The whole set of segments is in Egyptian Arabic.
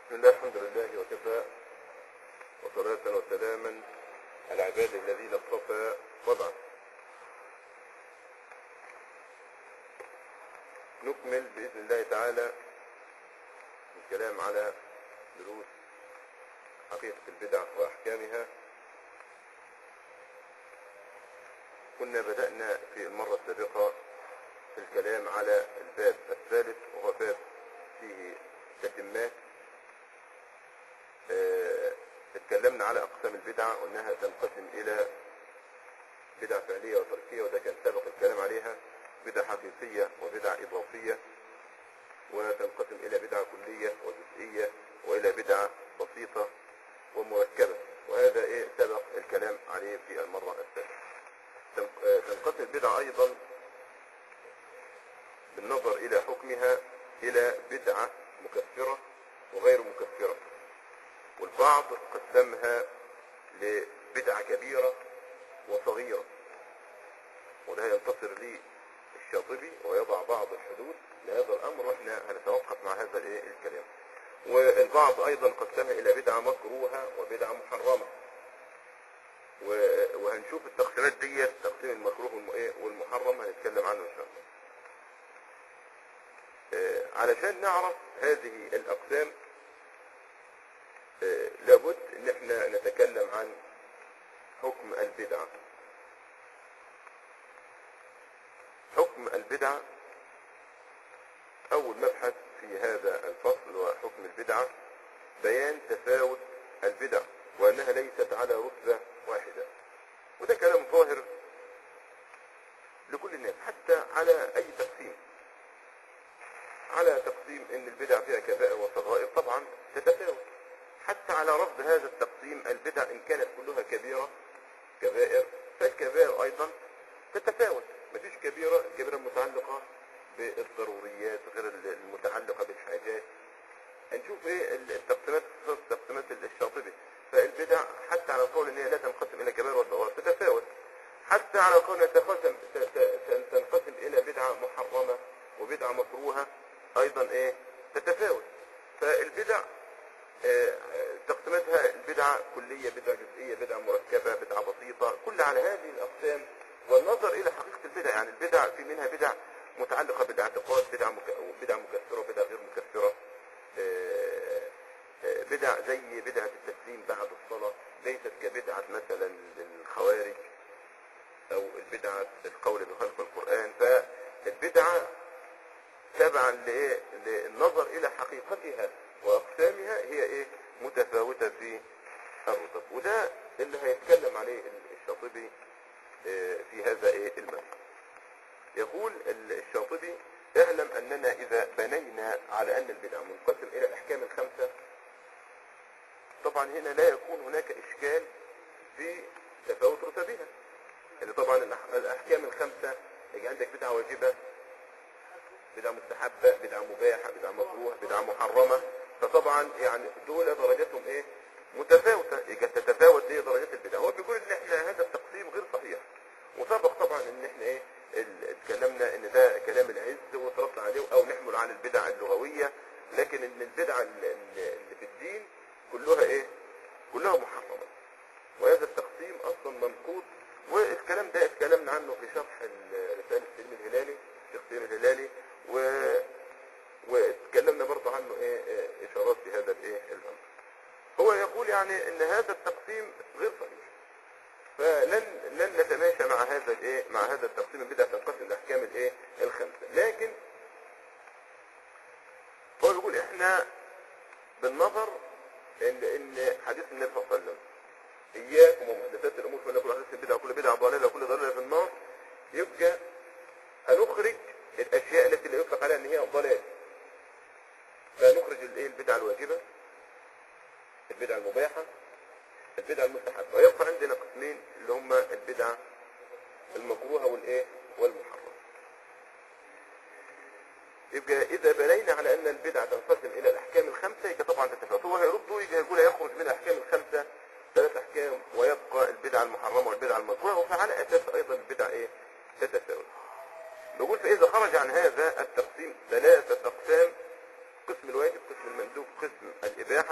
بسم الله الحمد لله وكفى وصلاة وسلاما على عباده الذين اصطفى وبعد نكمل بإذن الله تعالى الكلام على دروس حقيقة البدع وأحكامها كنا بدأنا في المرة السابقة في الكلام على الباب الثالث وهو باب فيه تتمات آه، اتكلمنا على اقسام البدع وانها تنقسم الى بدع فعليه وتركيه وده كان سبق الكلام عليها بدع حقيقيه وبدع اضافيه وتنقسم الى بدع كليه وجزئيه والى بدع بسيطه ومركبه وهذا ايه سبق الكلام عليه في المره السابقه تنق- آه، تنقسم البدع ايضا بالنظر الى حكمها الى بدعه مكفره وغير مكفره والبعض قسمها لبدعة كبيرة وصغيرة وده ينتصر لي الشاطبي ويضع بعض الحدود لهذا الأمر وإحنا هنتوقف مع هذا الإيه الكلام والبعض أيضا قسمها إلى بدعة مكروهة وبدعة محرمة و- وهنشوف التقسيمات دي تقسيم المكروه والم- إيه والمحرم هنتكلم عنه إن شاء الله آه، علشان نعرف هذه الأقسام آه، لابد ان احنا نتكلم عن حكم البدعة حكم البدعة اول مبحث في هذا الفصل هو حكم البدعة بيان تفاوت البدع وانها ليست على رتبة واحدة وده كلام ظاهر لكل الناس حتى على اي تقسيم على تقسيم ان البدع فيها كبائر وصغائر طبعا تتفاوت حتى على رفض هذا التقسيم البدع ان كانت كلها كبيرة كبائر فالكبائر ايضا تتفاوت مفيش كبيرة كبيرة متعلقة بالضروريات غير المتعلقة بالحاجات هنشوف ايه التقسيمات تقسيمات الشاطبي فالبدع حتى على قول ان هي لا تنقسم الى كبائر وصغائر تتفاوت حتى على قول إنها تنقسم ت- ت- تنقسم الى بدعة محرمة وبدعة مكروهة ايضا ايه تتفاوت فالبدع آه، تقسيماتها البدعة كلية بدعة جزئية بدعة مركبة بدعة بسيطة كل على هذه الأقسام والنظر إلى حقيقة البدع يعني البدع في منها بدع متعلقة بالاعتقاد بدعة مك... بدعة مكفرة بدعة غير مكفرة آه، آه، بدع زي بدعة التسليم بعد الصلاة ليست كبدعة مثلا الخوارج أو البدعة القول بخلق القرآن فالبدعة تبعا لايه للنظر الى حقيقتها واقسامها هي ايه متفاوته في الرتب وده اللي هيتكلم عليه الشاطبي آه، في هذا ايه المبحث يقول الشاطبي اعلم اننا اذا بنينا على ان البدع منقسم الى الاحكام الخمسه طبعا هنا لا يكون هناك اشكال في تفاوت رتبها اللي طبعا الأح- الاحكام الخمسه يجي عندك بدعه واجبه بدعة مستحبة بدعة مباحة بدعة مكروه بدعة محرمة فطبعا يعني دول درجاتهم ايه متفاوتة يبقى تتفاوت ايه درجات البدع هو بيقول ان احنا هذا التقسيم غير صحيح وسبق طبعا ان احنا ايه ال- اتكلمنا ان ده كلام العز وتربط عليه او نحمل على البدع اللغوية لكن ان البدع ال- ال- اللي في الدين كلها ايه كلها محرمة وهذا التقسيم اصلا منقوض والكلام ده اتكلمنا عنه في شرح ال- رسالة سليم الهلالي شيخ سليم الهلالي و واتكلمنا برضه عنه ايه إيه اشارات في هذا الايه الامر هو يقول يعني ان هذا التقسيم غير صحيح فلن لن نتماشى مع هذا الايه مع هذا التقسيم البدع تنقسم الاحكام الايه الخمسه لكن هو بيقول احنا بالنظر ان ان حديث النبي صلى الله عليه وسلم اياكم ومحدثات الامور فان كل حدث بدعه وكل بدعه ضلاله وكل ضلاله في النار يبقى هنخرج الاشياء التي لا يطلق عليها ان هي ضلال فنخرج الايه البدعه الواجبه البدعه المباحه البدعه المستحبه ويبقى عندنا قسمين اللي هما البدعه المكروهه والايه والمحرمه يبقى اذا بنينا على ان البدعه تنقسم الى الاحكام الخمسه يبقى طبعا تتفاوت هو هيرد يجي يقول يخرج من الاحكام الخمسه ثلاث احكام ويبقى البدعه المحرمه والبدعه المكروهه فعلى اساس ايضا البدع ايه تتفاوت نقول فإذا خرج عن هذا التقسيم ثلاثة أقسام قسم الواجب قسم المندوب قسم الإباحة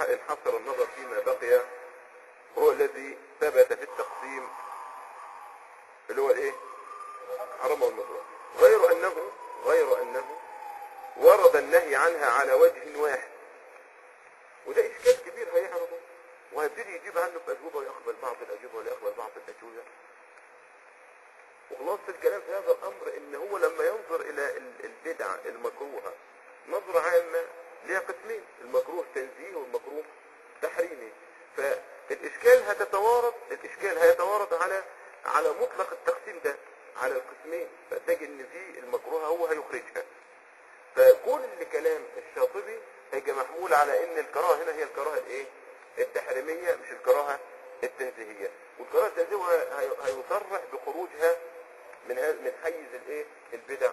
ورد النهي عنها على وجه واحد وده اشكال كبير هيعرضه وهيبتدي يجيب عنه بأجوبة ويقبل بعض الأجوبة ولا يقبل بعض الأجوبة وخلاص الكلام في هذا الأمر إن هو لما ينظر إلى ال- البدع المكروهة نظرة عامة ليها قسمين المكروه تنزيه والمكروه تحريمي فالإشكال هتتوارد الإشكال هيتوارد على على مطلق التقسيم ده على القسمين فتجد إن في المكروهة هو هيخرجها فكل كلام الشاطبي هيجي محمول على ان الكراهه هنا هي الكراهه الايه التحريميه مش الكراهه التنزيهيه والكراهه التنزيهيه هي- هيصرح بخروجها من هذا من حيز الايه البدع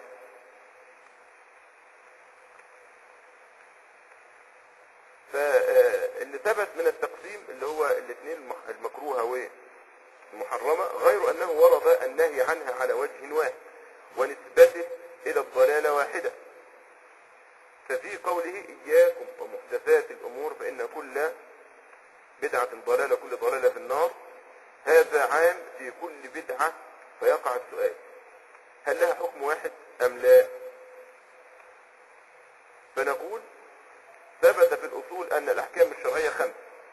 فاللي ثبت من التقسيم اللي هو الاثنين المكروهه والمحرمه غير انه ورد النهي عنها على وجه واحد ونسبته الى الضلاله واحده ففي قوله إياكم ومحدثات الأمور فإن كل بدعة ضلالة كل ضلالة في النار هذا عام في كل بدعة فيقع السؤال هل لها حكم واحد أم لا فنقول ثبت في الأصول أن الأحكام الشرعية خمس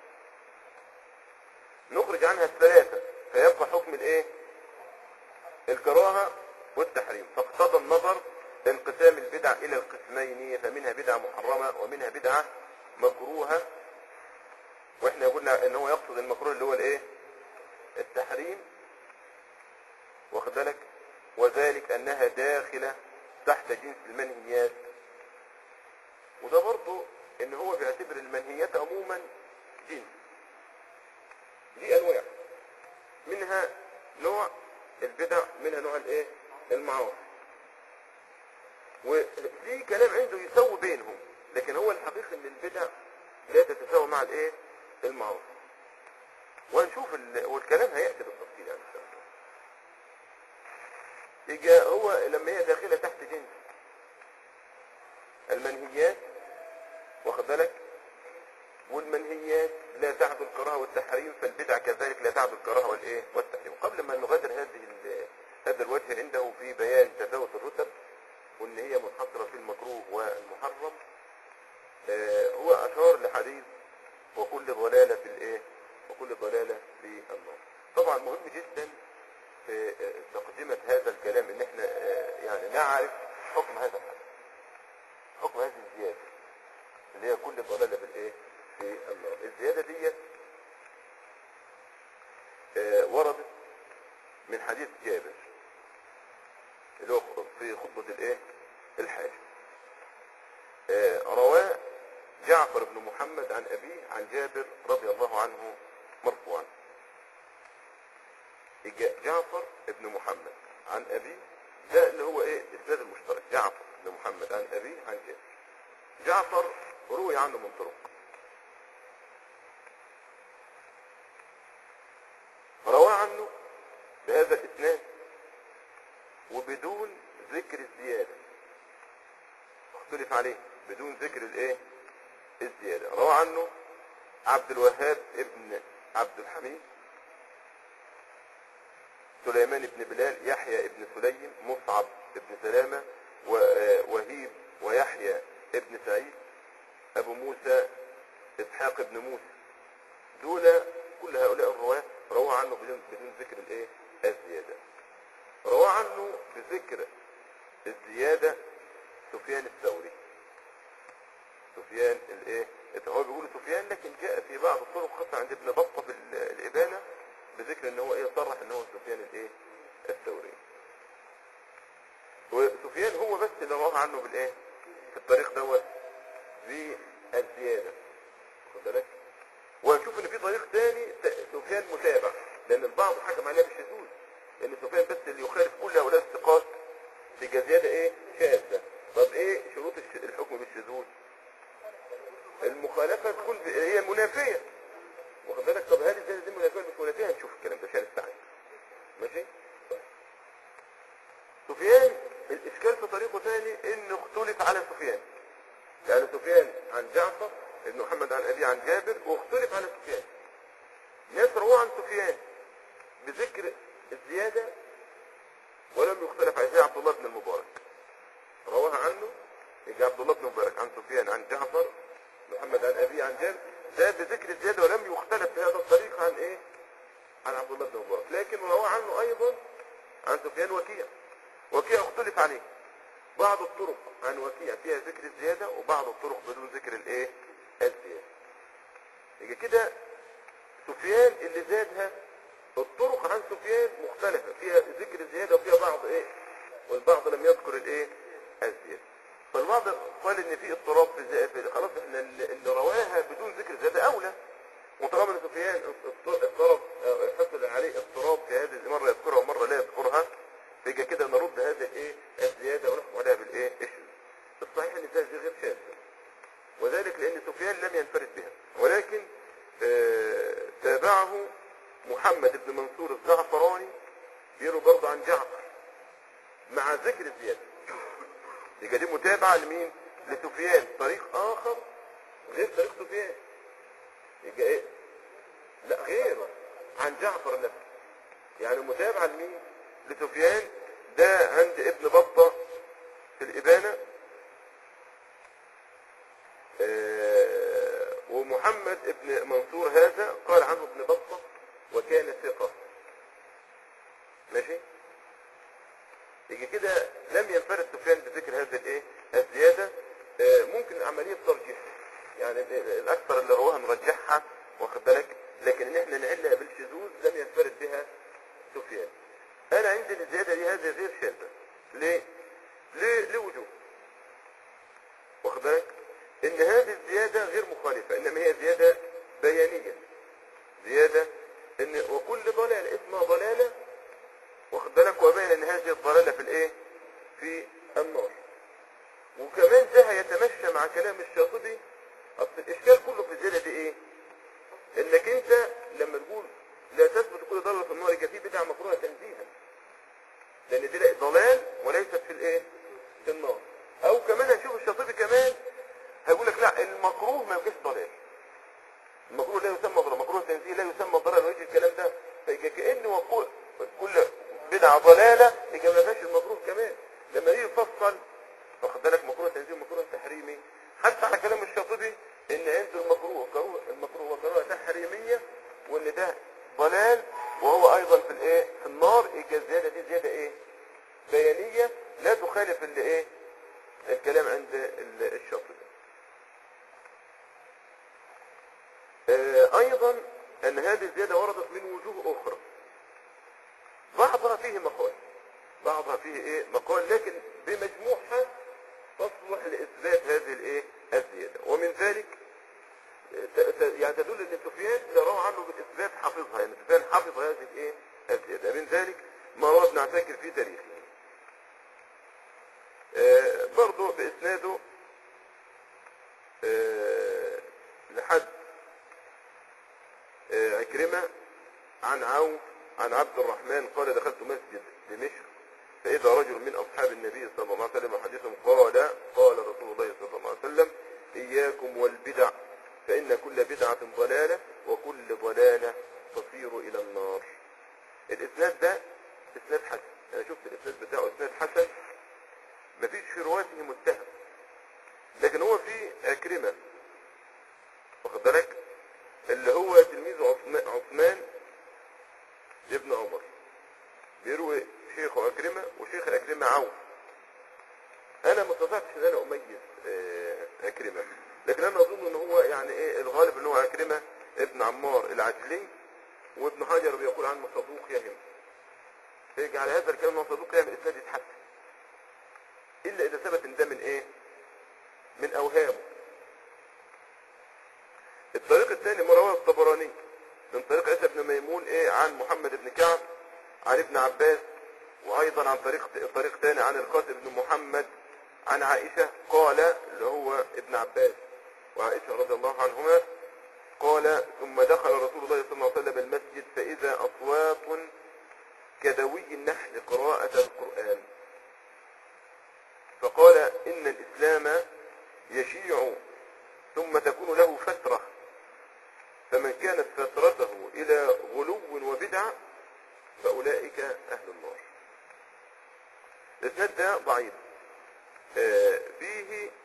نخرج عنها الثلاثة فيبقى حكم الإيه الكراهة والتحريم فاقتضى النظر انقسام البدع الى القسمين فمنها بدعة محرمة ومنها بدعة مكروهة واحنا قلنا ان هو يقصد المكروه اللي هو الايه التحريم واخد بالك وذلك انها داخلة تحت جنس المنهيات وده برضه ان هو بيعتبر المنهيات عموما جنس دي انواع منها نوع البدع منها نوع الايه المعاصي وفي كلام عنده يسوي بينهم لكن هو الحقيقة ان البدع لا تتساوى مع الايه المعاصي وهنشوف ال... والكلام هيأتي بالتفصيل يعني ان شاء الله يجي هو لما هي داخلة تحت جنس المنهيات واخد بالك والمنهيات لا تعد الكراهه والتحريم فالبدع كذلك لا تعد الكراهه والايه والتحريم قبل ما نغادر هذه ال- هذا الوجه عنده في بيان تفاوت الرتب وان هي منحصره في المكروه والمحرم آه، هو اشار لحديث وكل ضلاله في الايه وكل ضلاله في النار طبعا مهم جدا في آه، تقدمه هذا الكلام ان احنا آه، يعني نعرف حكم هذا الحديث حكم هذه الزياده اللي هي كل ضلاله في الايه في النار الزياده ديت آه، وردت من حديث جابر اللي هو في خطبة الايه الحاج آه، رواه جعفر بن محمد عن أبيه عن جابر رضي الله عنه مرفوعا إجا- جعفر بن محمد عن أبيه ده اللي هو ايه الاسناد المشترك جعفر بن محمد عن أبيه عن جابر جعفر روي عنه من طرق روى عنه بهذا الاسناد وبدون ذكر الزيادة اختلف عليه بدون ذكر الايه الزيادة روى عنه عبد الوهاب ابن عبد الحميد سليمان بن بلال يحيى ابن سليم مصعب ابن سلامة و- وهيب ويحيى ابن سعيد ابو موسى اسحاق ابن موسى دول كل هؤلاء الرواة روى عنه بدون بدون ذكر الايه الزيادة روى عنه بذكر الزيادة سفيان الثوري سفيان الايه هو بيقول سفيان لكن جاء في بعض الطرق خاصة عند ابن بطة في ال- الإبانة بذكر ان هو ايه صرح ان هو سفيان الايه الثوري وسفيان هو بس اللي رواه عنه بالايه في الطريق دوت بالزيادة خد بالك وهنشوف ان في طريق تاني ت- سفيان متابع لان البعض حكم عليه بالشذوذ لان سفيان بس اللي يخالف كل هؤلاء الثقات في زيادة ايه شاذة طب ايه شروط الش- الحكم بالشذوذ المخالفة تكون ب- هي منافية واخد بالك طب هل الزيادة دي منافية ولا مش منافية هنشوف الكلام ده عشان السعي ماشي طيب. سفيان الاشكال في طريقه ثاني انه اختلف على سفيان يعني سفيان عن جعفر ابن محمد عن ابي عن جابر واختلف على سفيان ناس رواه عن سفيان بذكر الزيادة ولم يختلف عليه زي عبد الله بن المبارك رواها عنه يجي عبد الله بن مبارك عن سفيان عن جعفر محمد عن ابي عن جابر ده بذكر الزياده ولم يختلف في هذا الطريق عن ايه؟ عن عبد الله بن مبارك لكن روى عنه ايضا عن سفيان وكيع وكيع اختلف عليه بعض الطرق عن وكيع فيها ذكر الزياده وبعض الطرق بدون ذكر الايه؟ الزياده يجي كده سفيان اللي زادها الطرق عن سفيان مختلفة فيها ذكر زيادة وفيها بعض ايه والبعض لم يذكر الايه الزيادة فالبعض قال ان في اضطراب في الزيادة خلاص احنا اللي اللي رواها بدون ذكر زيادة اولى وطالما ان سفيان اضط- اضطرب آه، حصل عليه اضطراب في هذه مرة يذكرها ومرة لا يذكرها فيجي كده نرد هذه الايه الزيادة ونحكم عليها بالايه الشذوذ الصحيح ان الزيادة دي غير شاذة وذلك لأن سفيان لم ينفرد بها ولكن آه، تابعه محمد بن منصور الزعفراني يروي برضه عن جعفر مع ذكر الزيادة يبقى دي متابعة لمين؟ لسفيان طريق آخر غير طريق سفيان يبقى إيه؟ لا غير عن جعفر نفسه يعني متابعة لمين؟ لسفيان ده عند ابن بطة في الإبانة آه، ومحمد ابن منصور هذا قال عنه ابن بطة وكان ثقة ماشي يجي كده لم ينفرد سفيان بذكر هذا الايه الزيادة آه، ممكن عملية ترجيح يعني ال- ال- الاكثر اللي رواها نرجحها واخد بالك لكن ان احنا نعلها بالشذوذ لم ينفرد بها سفيان انا عندي الزيادة دي هذه غير شاذة ليه ليه لوجوه واخد بالك ان هذه الزيادة غير مخالفة انما هي زيادة بيانية زيادة ان وكل ضلال اسمها ضلالة واخد بالك وبين ان هذه الضلالة في الايه في النار وكمان ده هيتمشى مع كلام الشاطبي اصل الاشكال كله في الزيادة دي ايه انك انت لما تقول لا تثبت كل ضلالة في النار يبقى في بدعة مكروهة تنزيها لان دي ضلال وليست في الايه في النار او كمان هنشوف الشاطبي كمان هيقول لك لا المكروه ما يبقاش ضلال المكروه لا يسمى ضلال مكروه تنزيه لا يسمى ضلال ويجي الكلام ده فيجي كأنه وقول كل بدعة ضلالة يجي ما فيهاش المكروه كمان لما يجي يفصل واخد بالك مكروه تنزيه ومكروه تحريمي حتى على كلام الشاطبي ان عنده المكروه كروه المكروه وكروه تحريمية وان ده ضلال وهو ايضا في الايه في النار يجي الزيادة دي زيادة ايه بيانية لا تخالف اللي ايه الكلام عند ال- الشاطبي آه، ايضا ان هذه الزيادة وردت من وجوه اخرى بعضها فيه مقال بعضها فيه ايه مقال لكن بمجموعها تصلح لاثبات هذه الايه الزيادة ومن ذلك آه، ت- ت- يعني تدل ان سفيان روى عنه بالاثبات حافظها يعني سفيان حافظ هذه الايه الزيادة من ذلك ما روى ابن عساكر في تاريخه آه، برضو باسناده آه، لحد آه، عكرمة عن عوف عن عبد الرحمن قال دخلت مسجد دمشق فإذا رجل من أصحاب النبي صلى الله عليه وسلم حديثهم قال قال رسول الله صلى الله عليه وسلم إياكم والبدع فإن كل بدعة ضلالة وكل ضلالة تصير إلى النار الإسناد ده إسناد حسن أنا شفت الإسناد بتاعه إسناد حسن مفيش في رواته متهم لكن هو في أكرمة واخد بالك اللي هو تلميذ عثمان, عثمان ابن عمر بيروي شيخ أكرمة وشيخ أكرمة عوف أنا ما استطعتش إن أنا أميز آه، أكرمة لكن أنا أظن إن هو يعني إيه الغالب إن هو أكرمة ابن عمار العجلي وابن حجر بيقول عنه صدوق يهم فيجي على هذا الكلام إنه صدوق يهم الإسناد يتحسن إلا إذا ثبت إن ده من إيه؟ من أوهامه الطريق الثاني ما رواه الطبراني من طريق عيسى بن ميمون ايه عن محمد بن كعب عن ابن عباس وايضا عن طريق طريق ثاني عن القاسم بن محمد عن عائشة قال اللي هو ابن عباس وعائشة رضي الله عنهما قال ثم دخل رسول الله صلى الله عليه وسلم المسجد فإذا أصوات كدوي النحل قراءة القرآن فقال إن الإسلام يشيع ثم تكون له فترة فمن كانت فترته إلى غلو وبدعة فأولئك أهل النار الإسناد ده ضعيف آه، فيه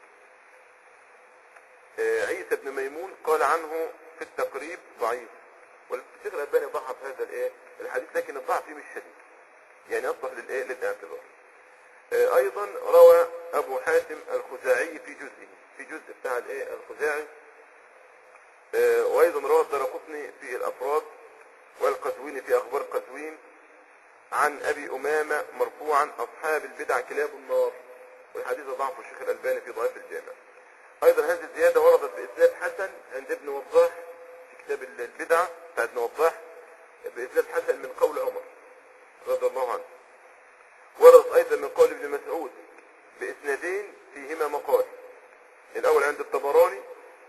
عيسى بن ميمون قال عنه في التقريب ضعيف والشيخ الألباني ضعف هذا الايه الحديث لكن الضعف فيه مش شديد يعني يصلح للايه للاعتبار آه، ايضا روى ابو حاتم الخزاعي في جزئه في جزء بتاع الايه الخزاعي آه، وايضا روى الدرقطني في الافراد والقزويني في اخبار قزوين عن ابي امامه مرفوعا اصحاب البدع كلاب النار والحديث ضعفه الشيخ الالباني في ضعيف الجامع ايضا هذه الزياده وردت باسناد حسن عند ابن وضاح في كتاب البدع بتاع ابن وضاح باسناد حسن من قول عمر رضي الله عنه وردت ايضا من قول ابن مسعود باسنادين فيهما مقال الاول عند الطبراني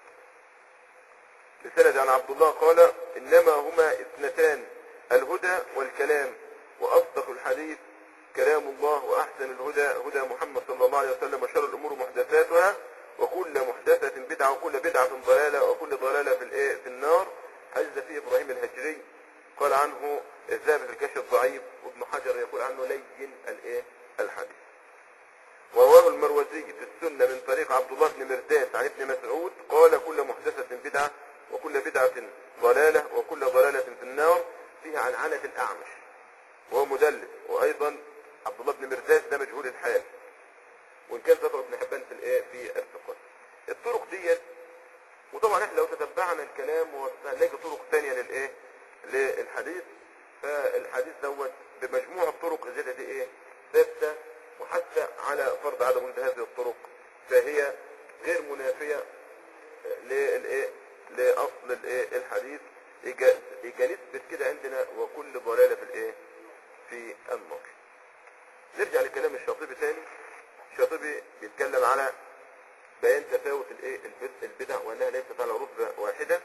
بسند عن عبد الله قال انما هما اثنتان الهدى والكلام واصدق الحديث كلام الله واحسن الهدى هدى محمد صلى الله عليه وسلم وشر الامور محدثاتها وكل محدثة بدعة وكل بدعة ضلالة وكل ضلالة في الايه في النار حدث فيه ابراهيم الهجري قال عنه الذهب في الكشف ضعيف وابن حجر يقول عنه لين الايه الحديث ورواه المروزي في السنة من طريق عبد الله بن مرداس عن ابن مسعود قال كل محدثة بدعة وكل بدعة ضلالة وكل ضلالة في النار فيها عن عنة الأعمش وهو مدلس وأيضا عبد الله بن مرداس ده مجهول الحال وإن كان ذكر ابن حبان في الإيه في الثقات الطرق ديت وطبعا احنا لو تتبعنا الكلام هنلاقي طرق ثانية للإيه للحديث فالحديث دوت بمجموع الطرق الزيادة دي إيه ثابتة وحتى على فرض عدم وجود هذه الطرق فهي غير منافية للايه لاصل الايه الحديث يجا يجا نثبت كده عندنا وكل ضلاله في الايه في النار نرجع لكلام الشاطبي تاني الشاطبي بيتكلم على بيان تفاوت الايه البد- البدع وانها ليست على رتبه واحده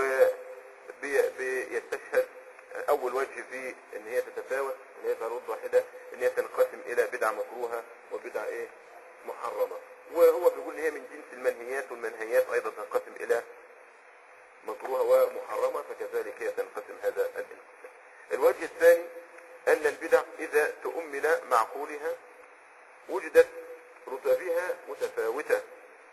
وبيستشهد اول وجه في ان هي تتفاوت ان هي على رتبه واحده ان هي تنقسم الى بدع مكروهه وبدع ايه محرمه وهو بيقول ان هي من جنس المنهيات والمنهيات ايضا تنقسم الى مكروهه ومحرمه فكذلك هي تنقسم هذا الانقسام الوجه الثاني ان البدع اذا تؤمن معقولها وجدت رتبها متفاوته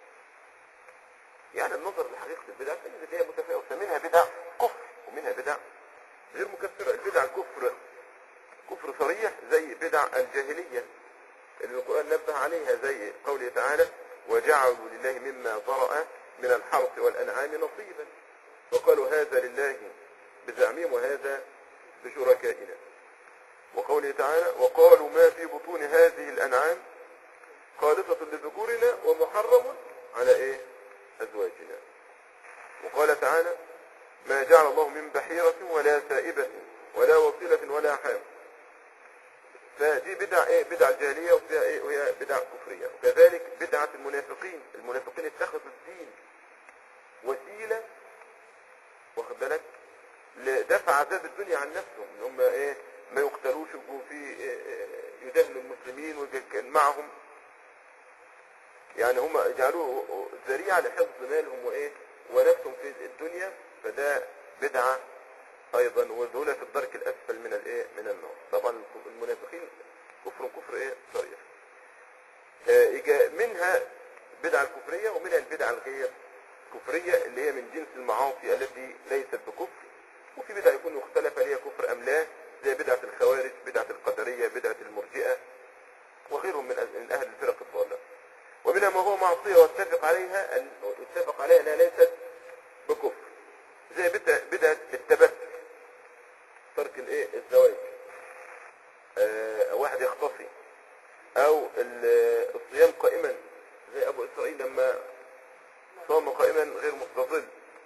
يعني النظر لحقيقه البدع تجد هي متفاوته منها بدع كفر ومنها بدع غير مكفره البدع كفر كفر صريح زي بدع الجاهليه اللي القرآن نبه عليها زي قوله تعالى وجعلوا لله مما ذرأ من الحرث والأنعام نصيبا وقالوا هذا لله بزعمهم وهذا بشركائنا وقوله تعالى وقالوا ما في بطون هذه الأنعام خالصة لذكورنا ومحرم على إيه أزواجنا وقال تعالى ما جعل الله من بحيرة ولا سائبة ولا وصيلة ولا حام فدي بدع ايه بدع الجاهليه وفيها ايه وهي بدع كفريه وكذلك بدعه المنافقين المنافقين اتخذوا الدين وسيله واخد بالك لدفع عذاب الدنيا عن نفسهم ان هم ايه ما يقتلوش يبقوا في إيه إيه يداهنوا المسلمين وكان معهم يعني هم جعلوه ذريعه لحفظ مالهم وايه ونفسهم في الدنيا فده بدعه ايضا ودول في الدرك الاسفل من الايه من النار طبعا المنافقين كفر كفر ايه صريح آه، يجا منها بدعة الكفرية ومنها البدعة الغير كفرية اللي هي من جنس المعاصي التي ليست بكفر وفي بدعة يكون مختلفة هي كفر ام لا زي بدعة الخوارج بدعة القدرية بدعة المرجئة وغيرهم من أهل- من اهل الفرق الضالة ومنها ما هو معصية واتفق عليها أن اتفق عليها انها ليست بكفر زي بدعة بدعة التبتل ترك الايه الزواج آه واحد يختصي او ال- الصيام قائما زي ابو اسرائيل لما صام قائما غير مستظل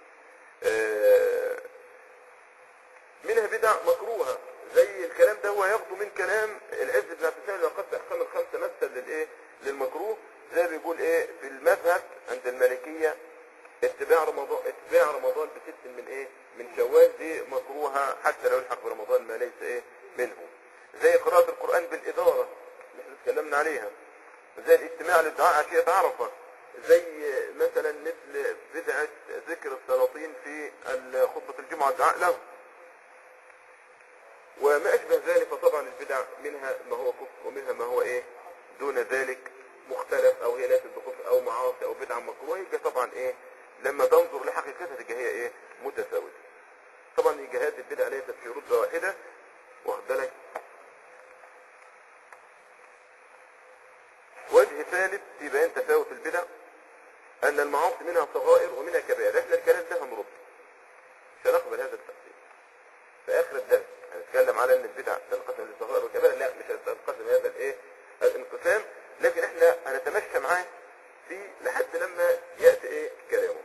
آه منها بدع مكروهه زي الكلام ده هو ياخده من كلام العز بن عبد السلام لقد احكام الخمسه مثل للايه للمكروه زي بيقول ايه في المذهب عند المالكيه اتباع رمضان اتباع رمضان بست من ايه من شوال دي مكروهه حتى لو يلحق برمضان ما ليس ايه منه زي قراءة القرآن بالإدارة اللي احنا اتكلمنا عليها زي الاجتماع للدعاء عشية عرفة زي مثلا مثل بدعة ذكر السلاطين في ال- خطبة الجمعة الدعاء له وما أشبه ذلك فطبعا البدع منها ما هو كفر ومنها ما هو ايه دون ذلك مختلف او هي ليست بكفر او معاصي او بدعة مكروهة يبقى طبعا ايه لما تنظر لحقيقتها تجد هي ايه متفاوتة طبعا جهات البدع ليست في رتبة واحدة واخد بالك وجه ثالث في بيان تفاوت البدع ان المعاصي منها صغائر ومنها كبائر احنا الكلام ده هنرد مش هنقبل هذا التقسيم في اخر الدرس هنتكلم على ان البدع تنقسم لصغائر وكبائر لا مش هتنقسم هذا الايه الانقسام لكن احنا هنتمشى معاه في لحد لما ياتي ايه كلامه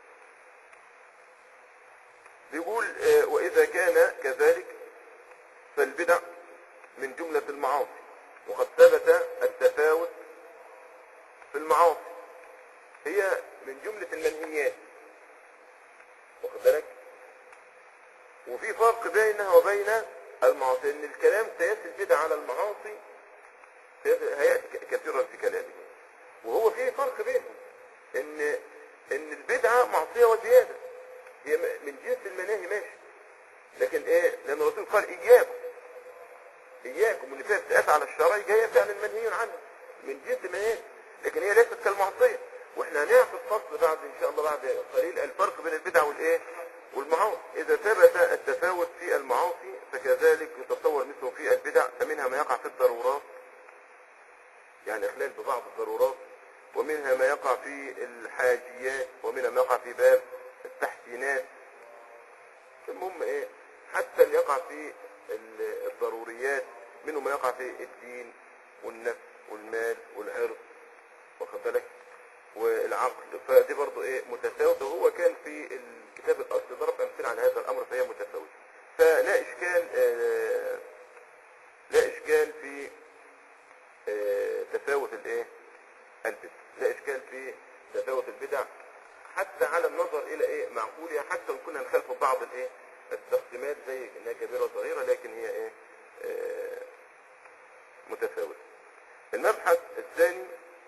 بيقول آه، واذا كان كذلك فالبدع من جملة المعاصي وقد ثبت التفاوت في المعاصي هي من جملة المنهيات واخد بالك وفي فرق بينها وبين المعاصي ان الكلام سيأتي البدع على المعاصي سيأتي- هيأتي ك- كثيرا في كلامه وهو في فرق بينهم ان ان البدعة معصية وزيادة هي م- من جنس المناهي ماشي لكن ايه لان الرسول قال اياكم اياكم واللي فيها ابتئاس على الشرع جايه فعلا منهي عنه من جنس المناهي لكن هي ليست كالمعصيه واحنا هنعرف الفصل بعد ان شاء الله بعد قليل الفرق بين البدع والايه والمعاصي اذا ثبت التفاوت في المعاصي فكذلك يتصور مثله في البدع فمنها ما يقع في الضرورات يعني اخلال ببعض الضرورات ومنها ما يقع في الحاجيات ومنها ما يقع في باب التحسينات المهم ايه حتى اللي يقع في ال- الضروريات منه ما يقع في الدين والنفس والمال والعرض واخد بالك والعقل فدي برضو ايه متفاوتة وهو كان في الكتاب الاصلي ضرب امثله على هذا الامر فهي متفاوتة فلا اشكال آه لا اشكال في آه تفاوت الايه البدع لا اشكال في تفاوت البدع حتى على النظر الى ايه معقولها حتى وان كنا نخالف بعض الايه التقسيمات زي انها كبيره وصغيره لكن هي ايه آه متفاوته المبحث الثاني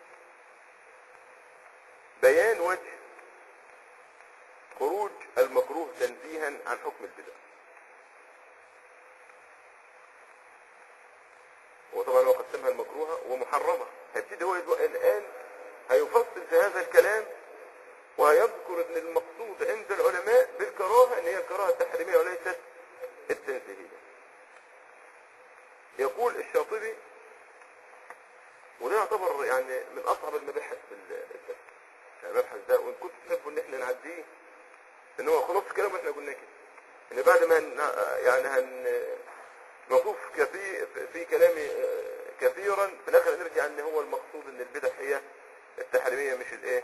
بيان وجه خروج المكروه تنزيها عن حكم البدع وطبعا هو قسمها المكروهه ومحرمه هيبتدي هو يدو- الان هيفصل في هذا الكلام ويذكر ان المقصود عند العلماء بالكراهه ان هي الكراهه التحريميه وليست التنزيهيه يقول الشاطبي وده يعتبر يعني من اصعب المباحث في ال- الفقه يعني المبحث ده وان كنت تحبوا ان احنا نعديه ان هو خلاص الكلام احنا قلنا كده ان بعد ما هن يعني هن نطوف كثير في كلام كثيرا في الاخر نرجع ان هو المقصود ان البدع هي التحريميه مش الايه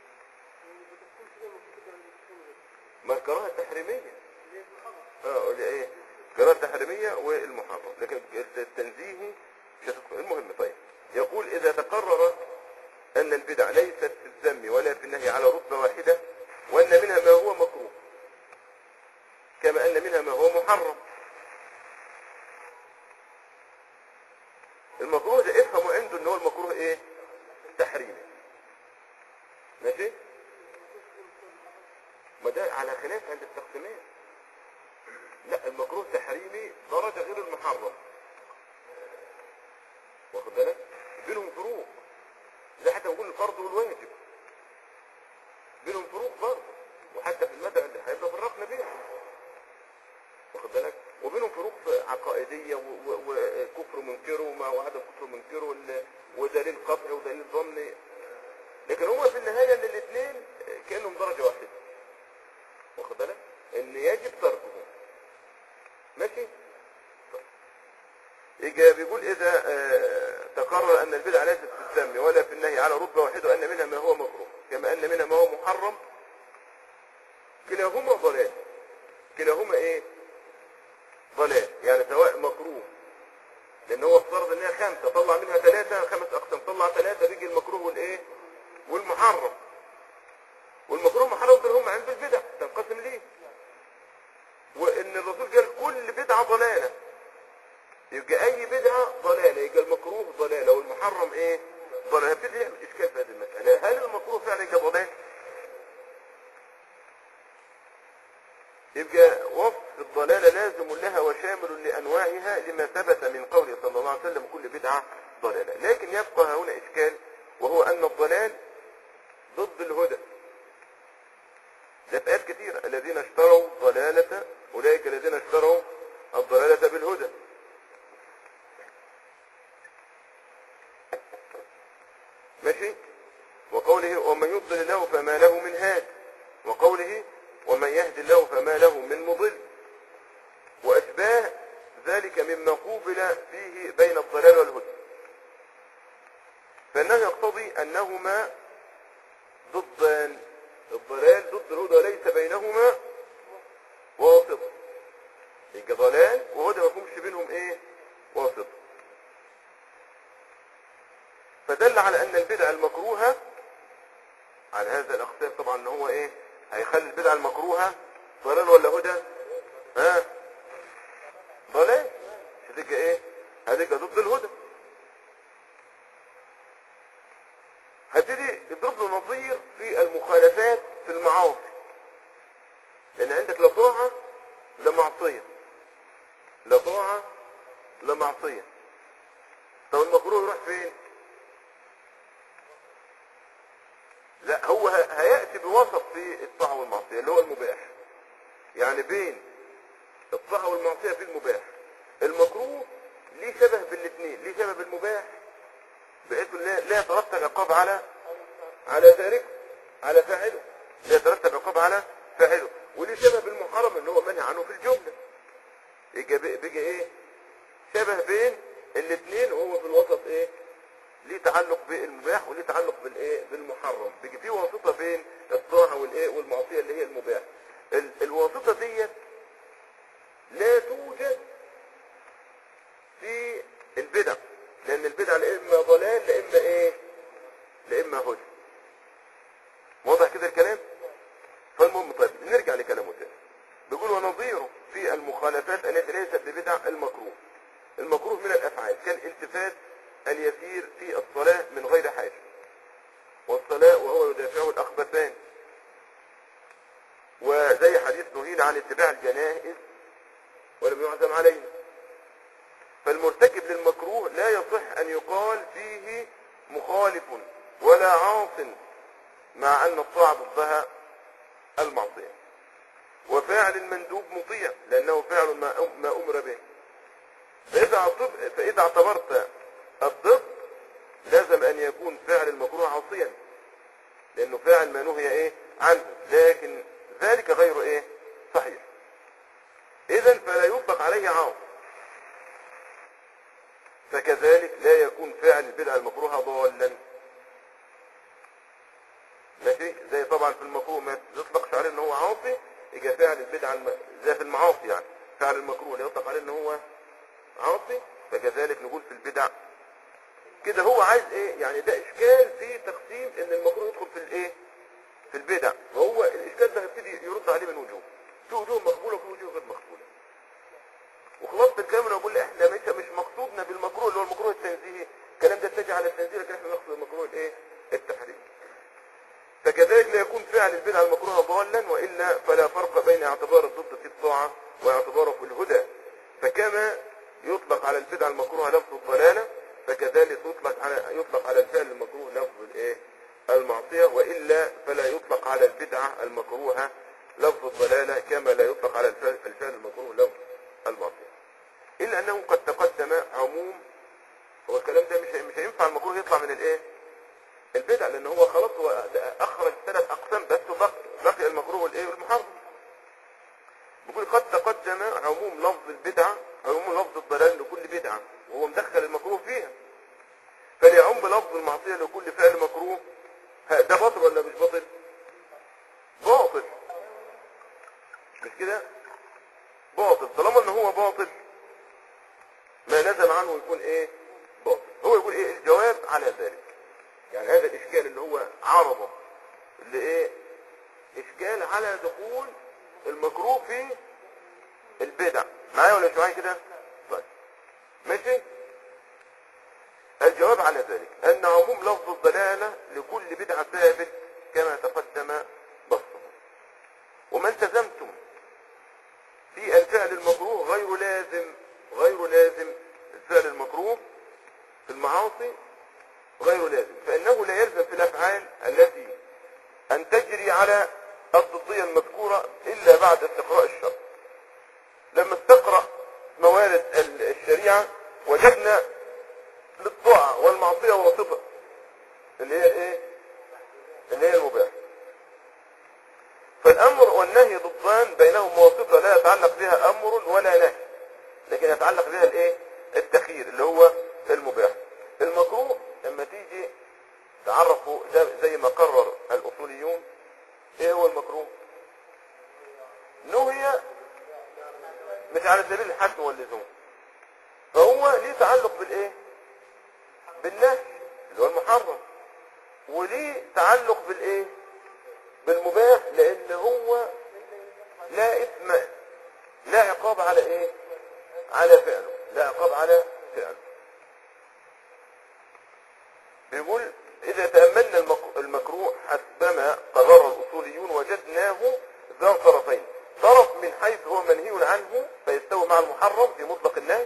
ما الكراهه التحريميه اه ولا ايه الكراهه التحريميه والمحرم لكن التنزيهي مش هتدخل. المهم طيب يقول اذا تقرر ان البدع ليست في الذم ولا في النهي على رتبه واحده وان منها ما هو مكروه كما ان منها ما هو محرم المكروه ده افهموا عنده ان هو المكروه ايه تحريمي ماشي ما ده على خلاف عند التقسيمات لا المكروه تحريمي درجة غير المحرم واخد بالك بينهم فروق زي حتى نقول الفرض والواجب بينهم فروق برضه وحتى في المدى اللي هيبقى فرقنا بينهم واخد بالك وبينهم فروق في عقائديه و- و- وكفر منكره وما وعدم كفر منكره وال- ودليل قطعي ودليل ظني لكن هو في النهايه ان الاثنين كانهم درجه واحده واخد بالك ان يجب تركه ماشي طيب. يجي بيقول اذا آه، تقرر ان البدعه ليست في الذم ولا في النهي على رتبه واحده وان منها ما هو مكروه كما ان منها ما هو محرم كلاهما ضلال كلاهما ايه ضلال يعني سواء مكروه لان هو افترض ان هي خمسه طلع منها ثلاثه خمس اقسام طلع ثلاثه بيجي المكروه والايه والمحرم والمكروه محرم دول هم عند البدع تنقسم ليه وان الرسول قال كل بدعه ضلاله يبقى اي بدعه ضلاله يبقى المكروه ضلاله والمحرم ايه ضلاله هبتدي يعمل اشكال في هذه المساله هل المكروه فعلا كضلال يبقى وصف الضلالة لازم لها وشامل لأنواعها لما ثبت من قوله صلى الله عليه وسلم كل بدعة ضلالة لكن يبقى هنا إشكال وهو أن الضلال ضد الهدى ومن يضلل الله فما له من هاد وقوله ومن يهد الله فما له من مضل وأشباه ذلك مما قوبل فيه بين الضلال والهدى فإنه يقتضي أنهما ضدان الضلال ضد الهدى وليس بينهما واسطة يبقى ضلال وهدى ما يكونش بينهم ايه واسطة فدل على ان البدع المكروهة على هذا الاقسام طبعا ان هو ايه هيخلي البدع المكروهة ضلال ولا هدى ها ضلال مش هتبقى ايه هتبقى ضد الهدى هبتدي يضرب له نظير في المخالفات في المعاصي لان عندك لا طاعة لا معصية لا طاعة لا معصية طب المكروه يروح فين لا هو ه- هيأتي بوسط في الطاعة والمعصية اللي هو المباح يعني بين الطاعة والمعصية في المباح المكروه ليه شبه بالاثنين ليه شبه بالمباح بحيث لا, لا يترتب عقاب على على تاركه على فاعله لا يترتب عقاب على فاعله وليه شبه بالمحرم ان هو منهي عنه في الجملة يجي بيجي ايه شبه بين الاثنين وهو في الوسط ايه ليه تعلق بالمباح وليه تعلق بالايه بالمحرم بيجي فيه واسطه بين الطاعه والايه والمعصيه اللي هي المباح ال- الواسطه ديت لا توجد في البدع لان البدع لا اما ضلال لا اما ايه لا اما هدى واضح كده الكلام فالمهم طيب نرجع لكلامه تاني بيقول ونظيره في المخالفات التي ليست ببدع المكروه المكروه من الافعال كالالتفات اليسير في الصلاة من غير حاجة والصلاة وهو يدافعه الأخبثان وزي حديث نهينا عن اتباع الجنائز ولم يعزم علينا فالمرتكب للمكروه لا يصح أن يقال فيه مخالف ولا عاص مع أن الطاعة ضدها المعصية وفاعل المندوب مطيع لأنه فعل ما ما أمر به فإذا اعتب- فإذا اعتبرت الضد لازم أن يكون فعل المكروه عاصيا لأنه فاعل ما نهي إيه عنه لكن ذلك غير إيه صحيح إذا فلا يطلق عليه عاص فكذلك لا يكون فاعل البدعة المكروهة ضالا ماشي زي طبعا في المكروه ما يطلقش عليه ان هو عاصي يبقى فاعل البدعة الم... زي في المعاصي يعني فاعل المكروه لا يطلق عليه ان هو عاصي فكذلك نقول في البدع كده هو عايز ايه يعني ده اشكال في تقسيم ان المكروه يدخل في الايه في البدع وهو الاشكال ده هيبتدي يرد عليه من وجوه في وجوه مقبوله وفي وجوه غير مقبوله وخلاص الكلام انا بقول احنا مش مش مقصودنا بالمكروه اللي هو المكروه التنزيهي الكلام ده اتجه على التنزيه لكن احنا نقصد المكروه الايه التحريم فكذلك لا يكون فعل البدعه المكروهه ضالا والا فلا فرق بين اعتبار الضد في الطاعه واعتباره في الهدى فكما يطلق على البدعه المكروهه لفظ الضلاله فكذلك يطلق على يطلق على الفعل المكروه لفظ الايه المعصيه والا فلا يطلق على البدعه المكروهه لفظ الضلاله كما لا يطلق على الفعل, الفعل المكروه لفظ المعصيه الا انه قد تقدم عموم هو الكلام ده مش مش هينفع المكروه يطلع من الايه البدع لان هو خلاص هو اخرج ثلاث اقسام بس وبقي بقي المكروه والايه والمحرم بيقول قد تقدم عموم لفظ البدعة عموم لفظ الضلال لكل بدعة وهو مدخل المكروه فيها فليعم لفظ المعصية لكل فعل مكروه ها، ده باطل ولا مش باطل باطل مش كده باطل طالما ان هو باطل ما نزل عنه يكون ايه باطل هو يقول ايه الجواب على ذلك يعني هذا الاشكال اللي هو عرضه اللي ايه اشكال على دخول المكروه في البدع معايا ولا مش معايا كده طيب ماشي الجواب على ذلك ان عموم لفظ الضلالة لكل بدعة ثابت كما تقدم بسطه وما التزمتم في الفعل المكروه غير لازم غير لازم الفعل المكروه في المعاصي غير لازم فإنه لا يلزم في الأفعال التي أن تجري على الضدية المذكورة إلا بعد استقراء الشرع لما استقرأ موارد ال- الشريعة وجدنا للطاعة والمعصية واسطة اللي هي ايه اللي هي المباح فالامر والنهي ضدان بينهم واسطه لا يتعلق بها امر ولا نهي لكن يتعلق بها الايه التخيير اللي هو المباح المكروه لما تيجي تعرفوا ده زي ما قرر الاصوليون ايه هو المكروه نهي مش على سبيل الحد واللزوم فهو ليه تعلق بالايه بالنهي اللي هو المحرم وليه تعلق بالايه بالمباح لان هو لا اثم لا عقاب على ايه على فعله لا عقاب على فعله بيقول اذا تأملنا المك- المكروه حسبما قرر الاصوليون وجدناه ذا طرفين طرف من حيث هو منهي عنه فيستوي مع المحرم في مطلق النهي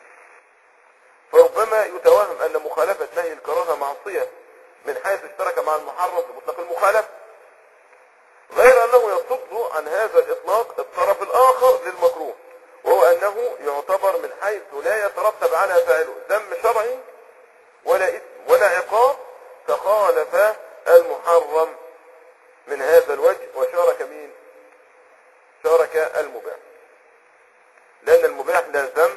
فربما يتوهم ان مخالفة نهي الكراهة معصية من حيث اشترك مع المحرم في مطلق المخالفة غير انه يصد عن هذا الاطلاق الطرف الاخر للمكروه وهو انه يعتبر من حيث لا يترتب على فعله ذم شرعي ولا اثم ولا عقاب فخالف المحرم من هذا الوجه وشارك مين شارك المباح لان المباح لا ذم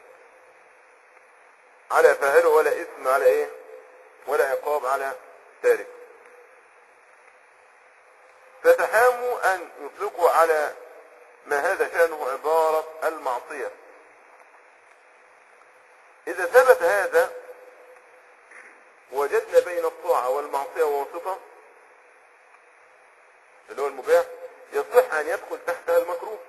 على فاعله ولا اثم على ايه ولا عقاب على تاركه فتحاموا ان يطلقوا على ما هذا شأنه عبارة المعصية اذا ثبت هذا وجدنا بين الطاعة والمعصية واسطة اللي هو المباح يصح ان يدخل تحتها المكروه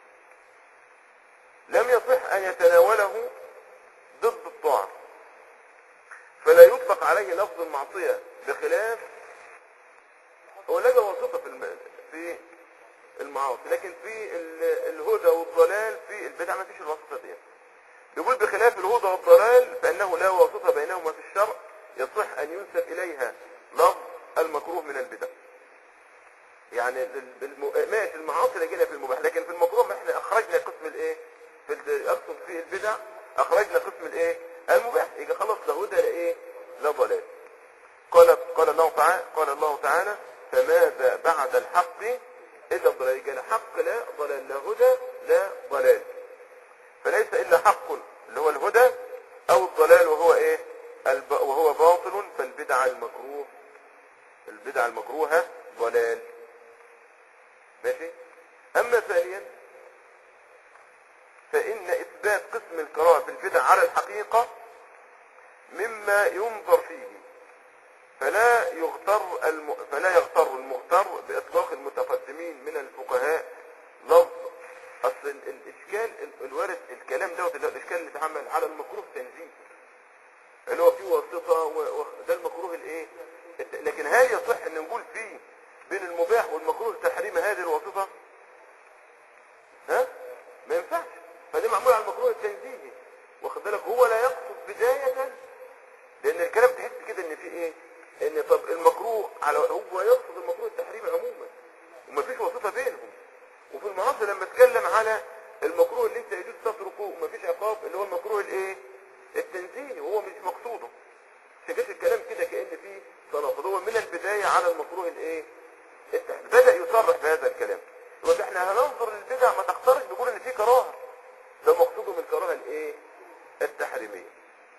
لم يصح ان يتناوله ضد الطاعة فلا يطلق عليه لفظ المعصية بخلاف هو لقى واسطة في الم... في المعاصي لكن في ال- الهدى والضلال في البدع ما فيش الواسطة دي يقول بخلاف الهدى والضلال فإنه لا واسطة بينهما في الشرع يصح أن ينسب إليها لفظ المكروه من البدع يعني ال- الم- ماشي المعاصي لقينا في المباح لكن في المكروه ما احنا أخرجنا قسم الإيه في ال- أقصد في البدع أخرجنا قسم الإيه المباح يبقى خلاص لا هدى لا إيه لا ضلال قال قال الله تعالى قال الله تعالى فماذا بعد الحق الا الضلال يبقى لا حق لا ضلال لا هدى لا ضلال فليس الا حق اللي هو الهدى او الضلال وهو ايه الب... وهو باطل فالبدع المكروه البدع المكروهه ضلال ماشي اما ثانيا فان اثبات قسم الكراهه في البدع على الحقيقه مما ينظر فيه فلا يغتر الم... فلا يغتر المغتر باطلاق المتقدمين من الفقهاء لفظ اصل ال- الاشكال ال- الوارد الكلام دوت اللي هو الاشكال اللي اتعمل على المكروه تنزيل اللي هو فيه واسطه و... و... ده المكروه الايه الت- لكن هل يصح ان نقول فيه بين المباح والمكروه تحريم هذه الواسطه ها ما ينفعش فده معمول على المكروه التنزيهي واخد بالك هو لا يقصد بدايه لان الكلام تحس كده ان في ايه ان طب المكروه على هو يقصد المكروه التحريم عموما ومفيش واسطه بينهم وفي المعاصي لما اتكلم على المكروه اللي انت يجوز تتركه ومفيش عقاب اللي هو المكروه الايه التنزيهي وهو مش مقصوده شكاش الكلام كده كان فيه تناقض هو من البدايه على المكروه الايه التحريم بدا يصرح بهذا الكلام يقول احنا هننظر للبدع ما تختارش نقول ان في كراهه ده مقصوده من الكراهه الايه التحريميه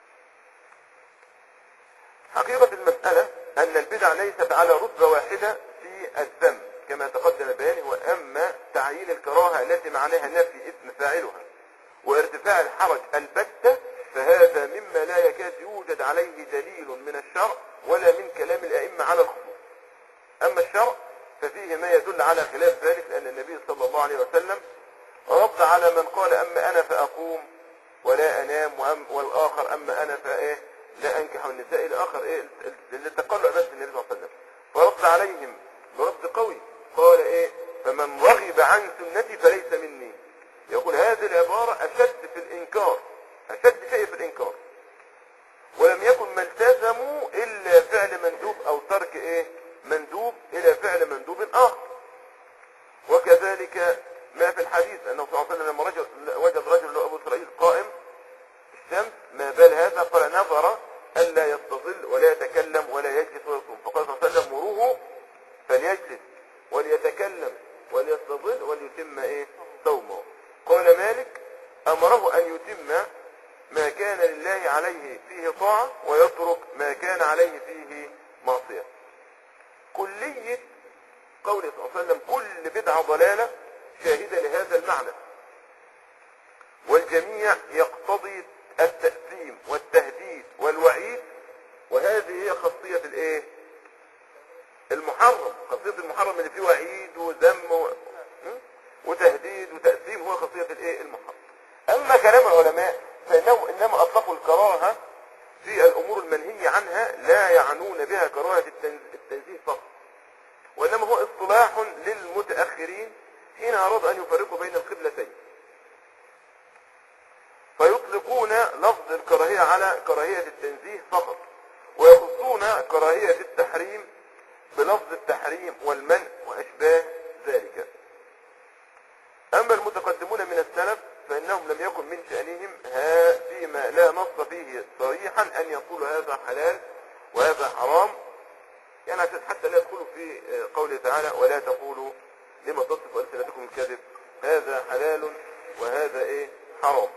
حقيقة المسألة أن البدع ليست على رتبة واحدة في الذنب كما تقدم بيانه وأما تعيين الكراهة التي معناها نفي اسم فاعلها وارتفاع الحرج البتة فهذا مما لا يكاد يوجد عليه دليل من الشرع ولا من كلام الأئمة على الخصوص أما الشرع ففيه ما يدل على خلاف ذلك لأن النبي صلى الله عليه وسلم رد على من قال أما أنا فأقوم ولا أنام وأم والآخر أما أنا فإيه لا أنكح النساء إلى آخر إيه اللي تقلوا عبادة النبي صلى الله عليه وسلم فرد عليهم برد قوي قال إيه فمن رغب عن سنتي فليس مني يقول هذه العبارة أشد في الإنكار أشد شيء في الإنكار ولم يكن ما التزموا إلا فعل مندوب أو ترك إيه مندوب إلى فعل مندوب آخر وكذلك ما في الحديث أنه صلى الله عليه وسلم لما رجل وجد رجل له أبو إسرائيل قائم الشمس ما بال هذا قال نظر ألا يستظل ولا يتكلم ولا يجلس ويصوم فقال صلى الله عليه وسلم مروه فليجلس وليتكلم وليستظل وليتم ايه صومه قال مالك امره ان يتم ما كان لله عليه فيه طاعة ويترك ما كان عليه فيه معصية كلية قوله صلى الله عليه وسلم كل بدعة ضلالة شاهدة لهذا المعنى والجميع يقتضي التأثيم والتهديد والوعيد وهذه هي خاصية الايه المحرم خاصية المحرم اللي فيه وعيد وذم و... م? وتهديد وتأثيم هو خاصية الايه المحرم اما كلام العلماء فانهم انما اطلقوا الكراهة في الامور المنهية عنها لا يعنون بها كراهة التنز- التنزيه فقط وانما هو اصطلاح للمتأخرين حين ارادوا ان يفرقوا بين القبلتين فيطلقون لفظ الكراهية على كراهية التنزيه فقط ويخصون كراهية التحريم بلفظ التحريم والمنع وأشباه ذلك أما المتقدمون من السلف فإنهم لم يكن من شأنهم ها فيما لا نص فيه صريحا أن يقولوا هذا حلال وهذا حرام يعني عشان حتى لا يدخلوا في قوله تعالى ولا تقولوا لما تصف ألسنتكم الكذب هذا حلال وهذا ايه حرام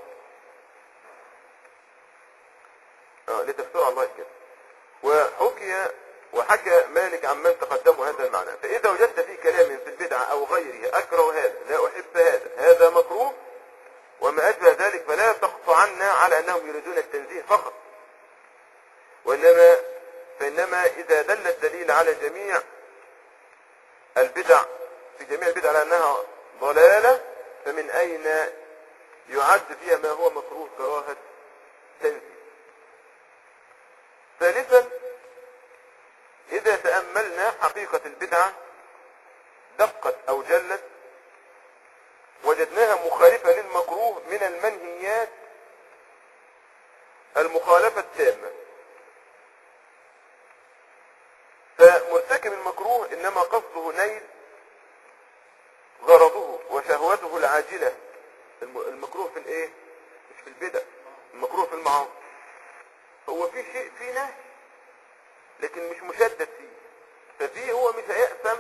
آه لتفسير الله الكذب وحكي وحكى مالك عن من تقدموا هذا المعنى فإذا وجدت في كلام في البدعة أو غيره أكره هذا لا أحب هذا هذا مكروه وما أشبه ذلك فلا تقطعنا على أنهم يريدون التنزيه فقط وإنما فإنما إذا دل الدليل على جميع البدع في جميع البدع على أنها ضلالة فمن أين يعد فيها ما هو مكروه كراهة تنزيه ثالثا إذا تأملنا حقيقة البدعة دقت أو جلت وجدناها مخالفة للمكروه من المنهيات المخالفة التامة فمرتكب المكروه إنما قصده نيل غرضه وشهوته العاجلة الم- المكروه في الايه مش في البدع المكروه في المعاصي هو في شيء في نهي لكن مش مشدد فيه ففيه هو مش هيأثم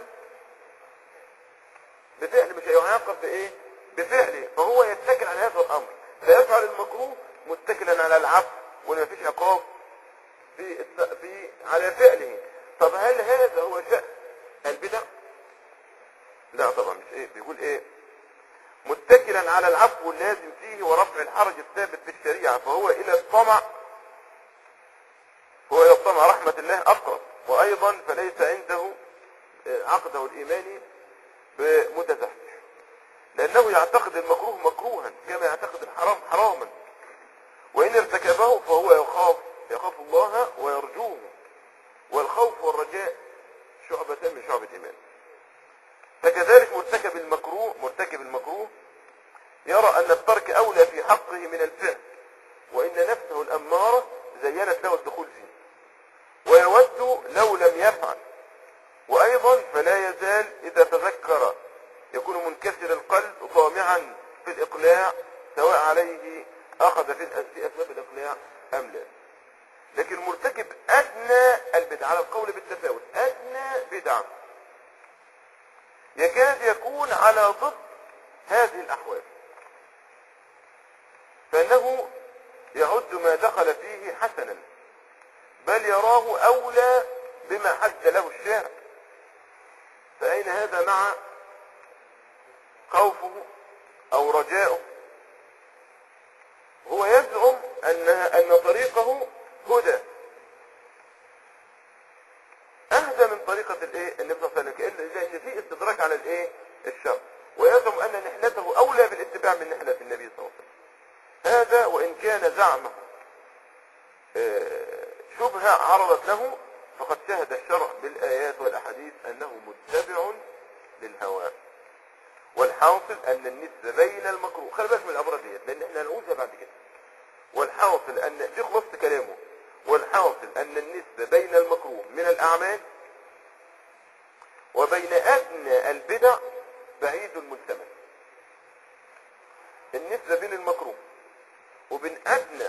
بفعل مش هيعاقب بايه بفعله فهو يتكل على هذا الامر فيفعل المكروه متكلا على العفو ولا فيش عقاب في الت- في على فعله طب هل هذا هو شأن البدع لا طبعا مش ايه بيقول ايه متكلا على العفو اللازم فيه ورفع الحرج الثابت في الشريعة فهو الى الطمع هو الى الطمع رحمة الله اقرب وايضا فليس عنده آه، عقده الايماني بمتزحزح لانه يعتقد المكروه مكروها كما يعتقد الحرام حراما وان ارتكبه فهو يخاف يخاف الله ويرجوه والخوف والرجاء شعبتان من شعب الايمان فكذلك مرتكب المكروه مرتكب المكروه يرى ان الترك اولى في حقه من الفعل وان نفسه الاماره زينت له الدخول فيه ويود لو لم يفعل وايضا فلا يزال اذا تذكر يكون منكسر القلب طامعا في الاقلاع سواء عليه اخذ في الأس- في اسباب الاقلاع ام لا لكن مرتكب ادنى البدع على القول بالتفاوت ادنى بدعه يكاد يكون على ضد هذه الأحوال فإنه يعد ما دخل فيه حسنا بل يراه أولى بما حد له الشارع فأين هذا مع خوفه أو رجاؤه هو يزعم أن أن طريقه هدى اهدى من طريقة الايه النبي صلى الله عليه وسلم كأن لان في استدراك على الايه الشر ويزعم ان نحلته اولى بالاتباع من نحلة النبي صلى الله عليه وسلم هذا وان كان زعمه آه، شبهة عرضت له فقد شهد الشرع بالايات والاحاديث انه متبع للهوى والحاصل ان النسبة بين المكروه خلي بالك من الامر ديت لان احنا هنقولها بعد كده والحاصل ان دي خلاصة كلامه والحاصل ان النسبة بين المكروه من الاعمال وبين ادنى البدع بعيد الملتمس النسبة بين المكروه وبين ادنى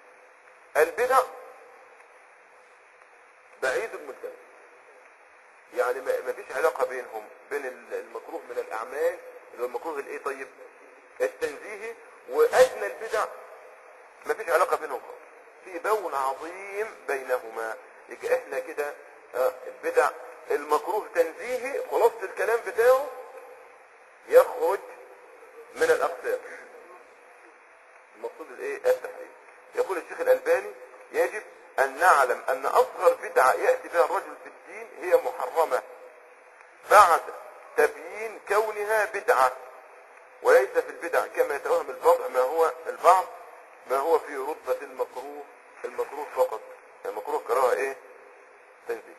البدع بعيد الملتمس يعني ما ما فيش علاقة بينهم بين ال- المكروه من الأعمال اللي هو المكروه الإيه طيب التنزيهي وأدنى البدع ما فيش علاقة بينهم خالص في بون عظيم بينهما يبقى احنا كده آه، البدع المكروه تنزيهي خلاصة الكلام بتاعه يخرج من الأقسام المقصود الايه التحريم يقول الشيخ الألباني يجب أن نعلم أن أصغر بدعة يأتي بها الرجل في الدين هي محرمة بعد تبيين كونها بدعة وليس في البدع كما يتوهم البعض ما هو البعض ما هو في رتبة المكروه المكروه فقط المكروه كراهة ايه تنزيهي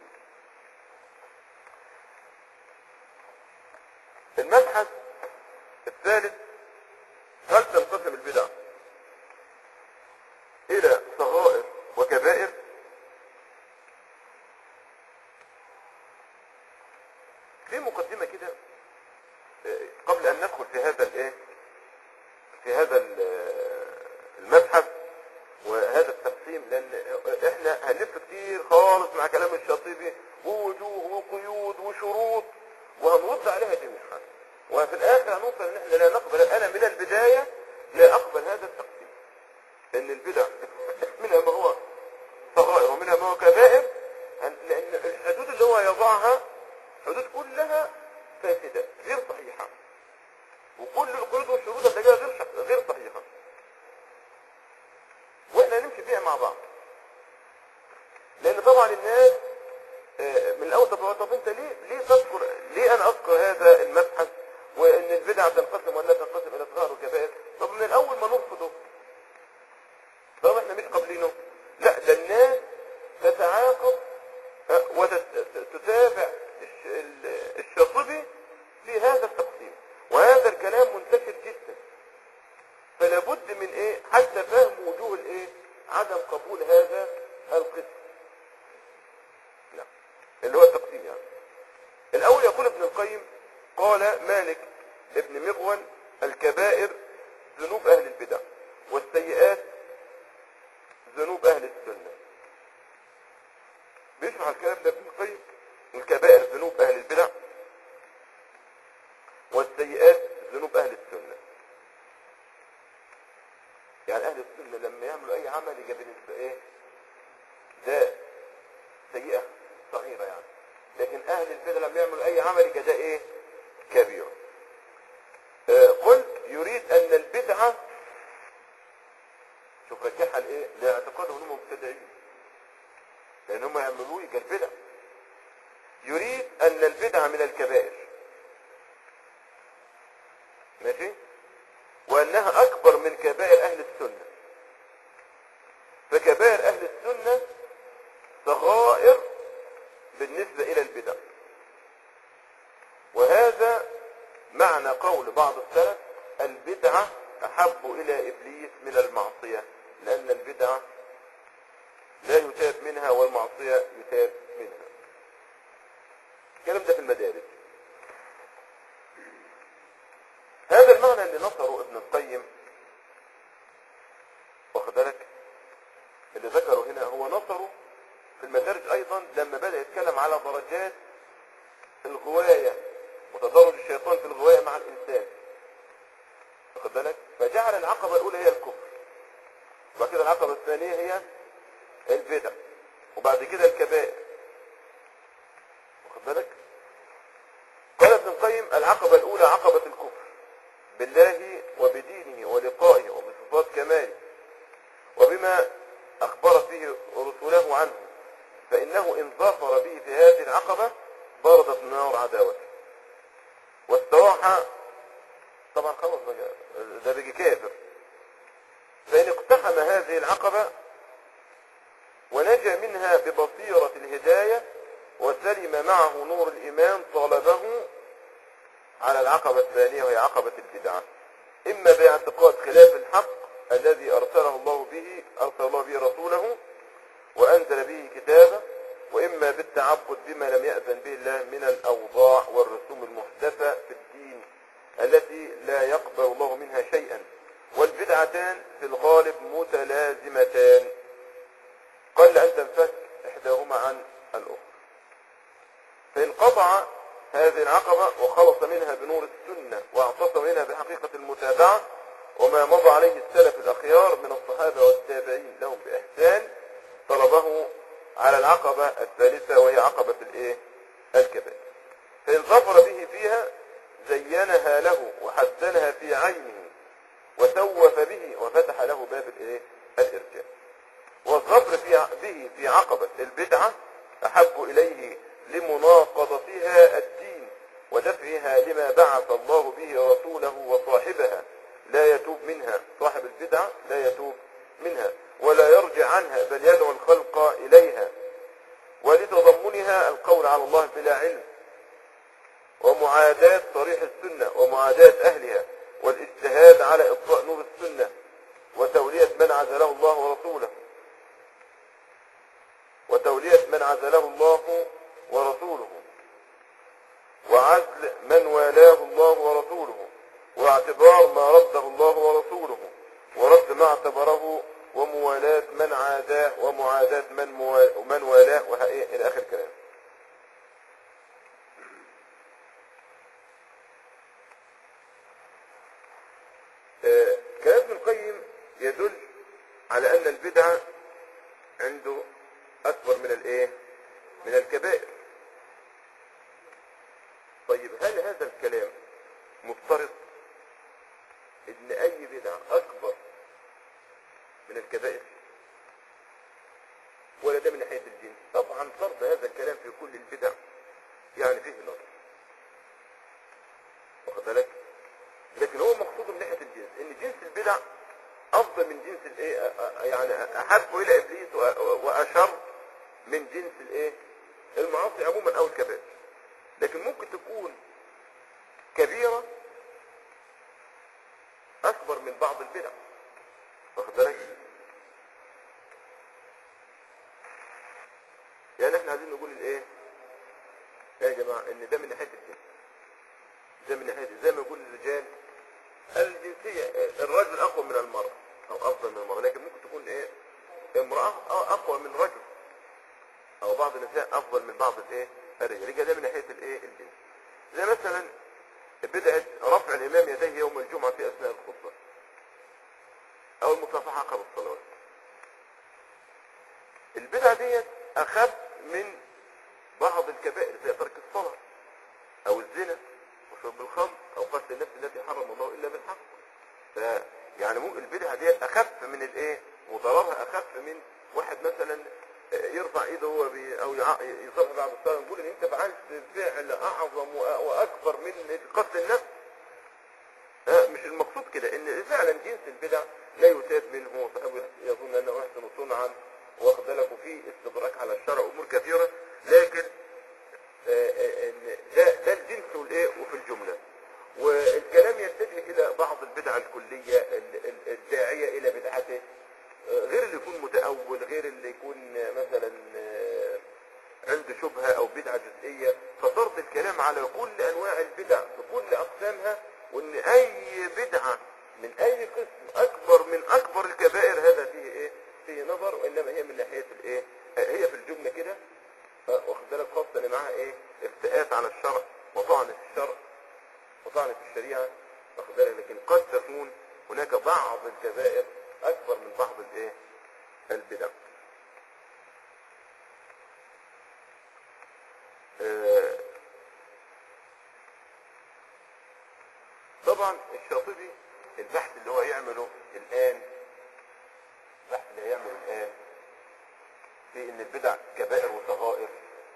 المبحث الثالث هل تنقسم البدع الى صغائر وكبائر في مقدمة كده آه، قبل ان ندخل في هذا الايه في هذا ال- آه، المبحث وهذا التقسيم لان احنا هنلف كتير خالص مع كلام الشاطبي ووجوه وقيود وشروط وهنرد عليها جميعا وفي الاخر هنوصل ان احنا لا نقبل انا من البدايه لا اقبل هذا التقسيم ان البدع منها ما هو صغائر ومنها ما هو كبائر أن- لان الحدود اللي هو يضعها حدود كلها فاسده غير صحيحه وكل القيود والشروط هتلاقيها غير شح- غير صحيحه واحنا نمشي فيها مع بعض لان طبعا الناس آه، من الاول طب طب انت ليه ليه تذكر ليه انا اذكر هذا المبحث وان البدع تنقسم ولا تنقسم الى صغار وكبائر طب من الاول ما نرفضه طب احنا مش قابلينه لا ده الناس تتعاقب آه، وتتابع الش- ال- الشاطبي في هذا التقسيم وهذا الكلام منتشر جدا فلا بد من ايه حتى فهم وجوه الايه عدم قبول هذا القسم نعم اللي هو التقسيم يعني الاول يقول ابن القيم قال مالك ابن مغول الكبائر ذنوب اهل البدع والسيئات ذنوب اهل السنه بيشرح الكلام ده ابن القيم الكبائر ذنوب اهل البدع والسيئات ذنوب اهل السنه يعني اهل السنه لما يعملوا اي عمل يبقى بالنسبه ايه ده سيئه صغيره يعني لكن اهل البدع لما يعملوا اي عمل يبقى ده ايه كبير آه قلت يريد ان البدعه شوف رجعها لايه لاعتقادهم انهم مبتدعين لان هم يعملوه يبقى البدع يريد ان البدعه من الكبائر ماشي وانها اكبر من كبائر اهل السنة فكبائر اهل السنة صغائر بالنسبة الى البدع وهذا معنى قول بعض السلف البدعة احب الى ابليس من المعصية لان البدعة لا يتاب منها والمعصية يتاب منها الكلام ده في المدارس هذا المعنى اللي نصره ابن القيم واخد بالك اللي ذكره هنا هو نصره في المدارج ايضا لما بدأ يتكلم على درجات الغواية وتدرج الشيطان في الغواية مع الانسان واخد بالك فجعل العقبة الاولى هي الكفر وبعد كده العقبة الثانية هي البدع وبعد كده الكبائر واخد بالك قال ابن القيم العقبة الاولى عقبة الكفر بالله وبدينه ولقائه وبصفات كماله وبما أخبرت به رسوله عنه فإنه إن ظفر به في هذه العقبة بردت نار عداوته واستراح طبعا خلاص بقى ده بيجي كافر فإن اقتحم هذه العقبة ونجا منها ببصيرة الهداية وسلم معه نور الإيمان طالبه على العقبة الثانية وهي عقبة البدعة إما باعتقاد خلاف الحق الذي أرسله الله به أرسل الله به رسوله وأنزل به كتابه وإما بالتعبد بما لم يأذن به الله من الأوضاع والرسوم المحدثة في الدين التي لا يقبل الله منها شيئا والبدعتان في الغالب متلازمتان قل أن تنفك إحداهما عن الأخرى فإن قبل هذه العقبة وخلص منها بنور السنة واعتصم منها بحقيقة المتابعة وما مضى عليه السلف الأخيار من الصحابة والتابعين لهم بإحسان طلبه على العقبة الثالثة وهي عقبة الايه الكبائر فإن ظفر به فيها زينها له وحسنها في عينه وسوف به وفتح له باب الايه الارجاء والظفر في به في عقبة البدعة أحب إليه لمناقضتها الدين ودفعها لما بعث الله به رسوله وصاحبها لا يتوب منها صاحب البدعة لا يتوب منها ولا يرجع عنها بل يدعو الخلق إليها ولتضمنها القول على الله بلا علم ومعاداة صريح السنة ومعاداة أهلها والاجتهاد على إطفاء نور السنة وتولية من عزله الله ورسوله وتولية من عزله الله ورسوله وعزل من والاه الله ورسوله واعتبار ما رده الله ورسوله ورد ما اعتبره وموالاة من عاداه ومعاداة من, موا... من والاه وهي إلى آخر كلام آه، كلام ابن القيم يدل على أن البدعة عنده أكبر من الإيه؟ من الكبائر طيب هل هذا الكلام مفترض ان اي بدعة اكبر من الكبائر ولا ده من ناحية الجنس طبعا فرض هذا الكلام في كل البدع يعني فيه نظر واخد بالك لكن هو مقصود من ناحية الجنس ان جنس البدع افضل من جنس الايه أ- أ- يعني احب الى ابليس وأ- واشر من جنس الايه المعاصي عموما او الكبائر لكن ممكن تكون كبيرة أكبر من بعض البدع واخد بالك يعني احنا عايزين نقول الايه يا جماعة ان ده من ناحية الجنس ده من ناحية زي ما يقول الرجال الجنسية الرجل أقوى من المرأة أو أفضل من المرأة لكن ممكن تكون ايه امرأة أقوى من رجل أو بعض النساء أفضل من بعض الايه الرجال يبقى ده من ناحية الايه الجنس زي مثلا بدأت رفع الإمام يديه يوم الجمعة في أثناء الخطبة أو المصافحة قبل الصلوات البدعة ديت أخف من بعض الكبائر زي ترك الصلاة أو الزنا وشرب الخمر أو قتل النفس التي حرم الله إلا بالحق ف يعني ممكن البدعة ديت أخف من الإيه وضررها أخف من واحد مثلا يرفع ايده هو بي او يع- يصرف بعد الصلاه نقول ان انت فعلت فعل اعظم وأ- واكبر من قتل النفس آه، مش المقصود كده ان فعلا جنس البدع لا يتاب منه صاحبه يظن انه يحسن صنعا واخد بالك وفيه استدراك على الشرع امور كثيره لكن آه، آه، إن ده ده الجنس والايه وفي الجمله والكلام يتجه الى بعض البدع الكليه ال- ال- الداعيه الى بدعته غير اللي يكون متأول غير اللي يكون مثلا آه، عنده شبهة او بدعة جزئية فصرت الكلام على كل انواع البدع بكل اقسامها وان اي بدعة من اي قسم اكبر من اكبر الكبائر هذا فيه ايه فيه نظر وانما هي من ناحية الايه آه، هي في الجملة كده آه، واخد بالك خاصة ان معاها ايه افتئات على الشرع وطعن في الشرع وطعن في الشريعة واخد بالك لكن قد تكون هناك بعض الكبائر اكبر من بعض الايه البدع آه، طبعا الشاطبي البحث اللي هو يعمله الان البحث اللي هيعمله الان في ان البدع كبائر وصغائر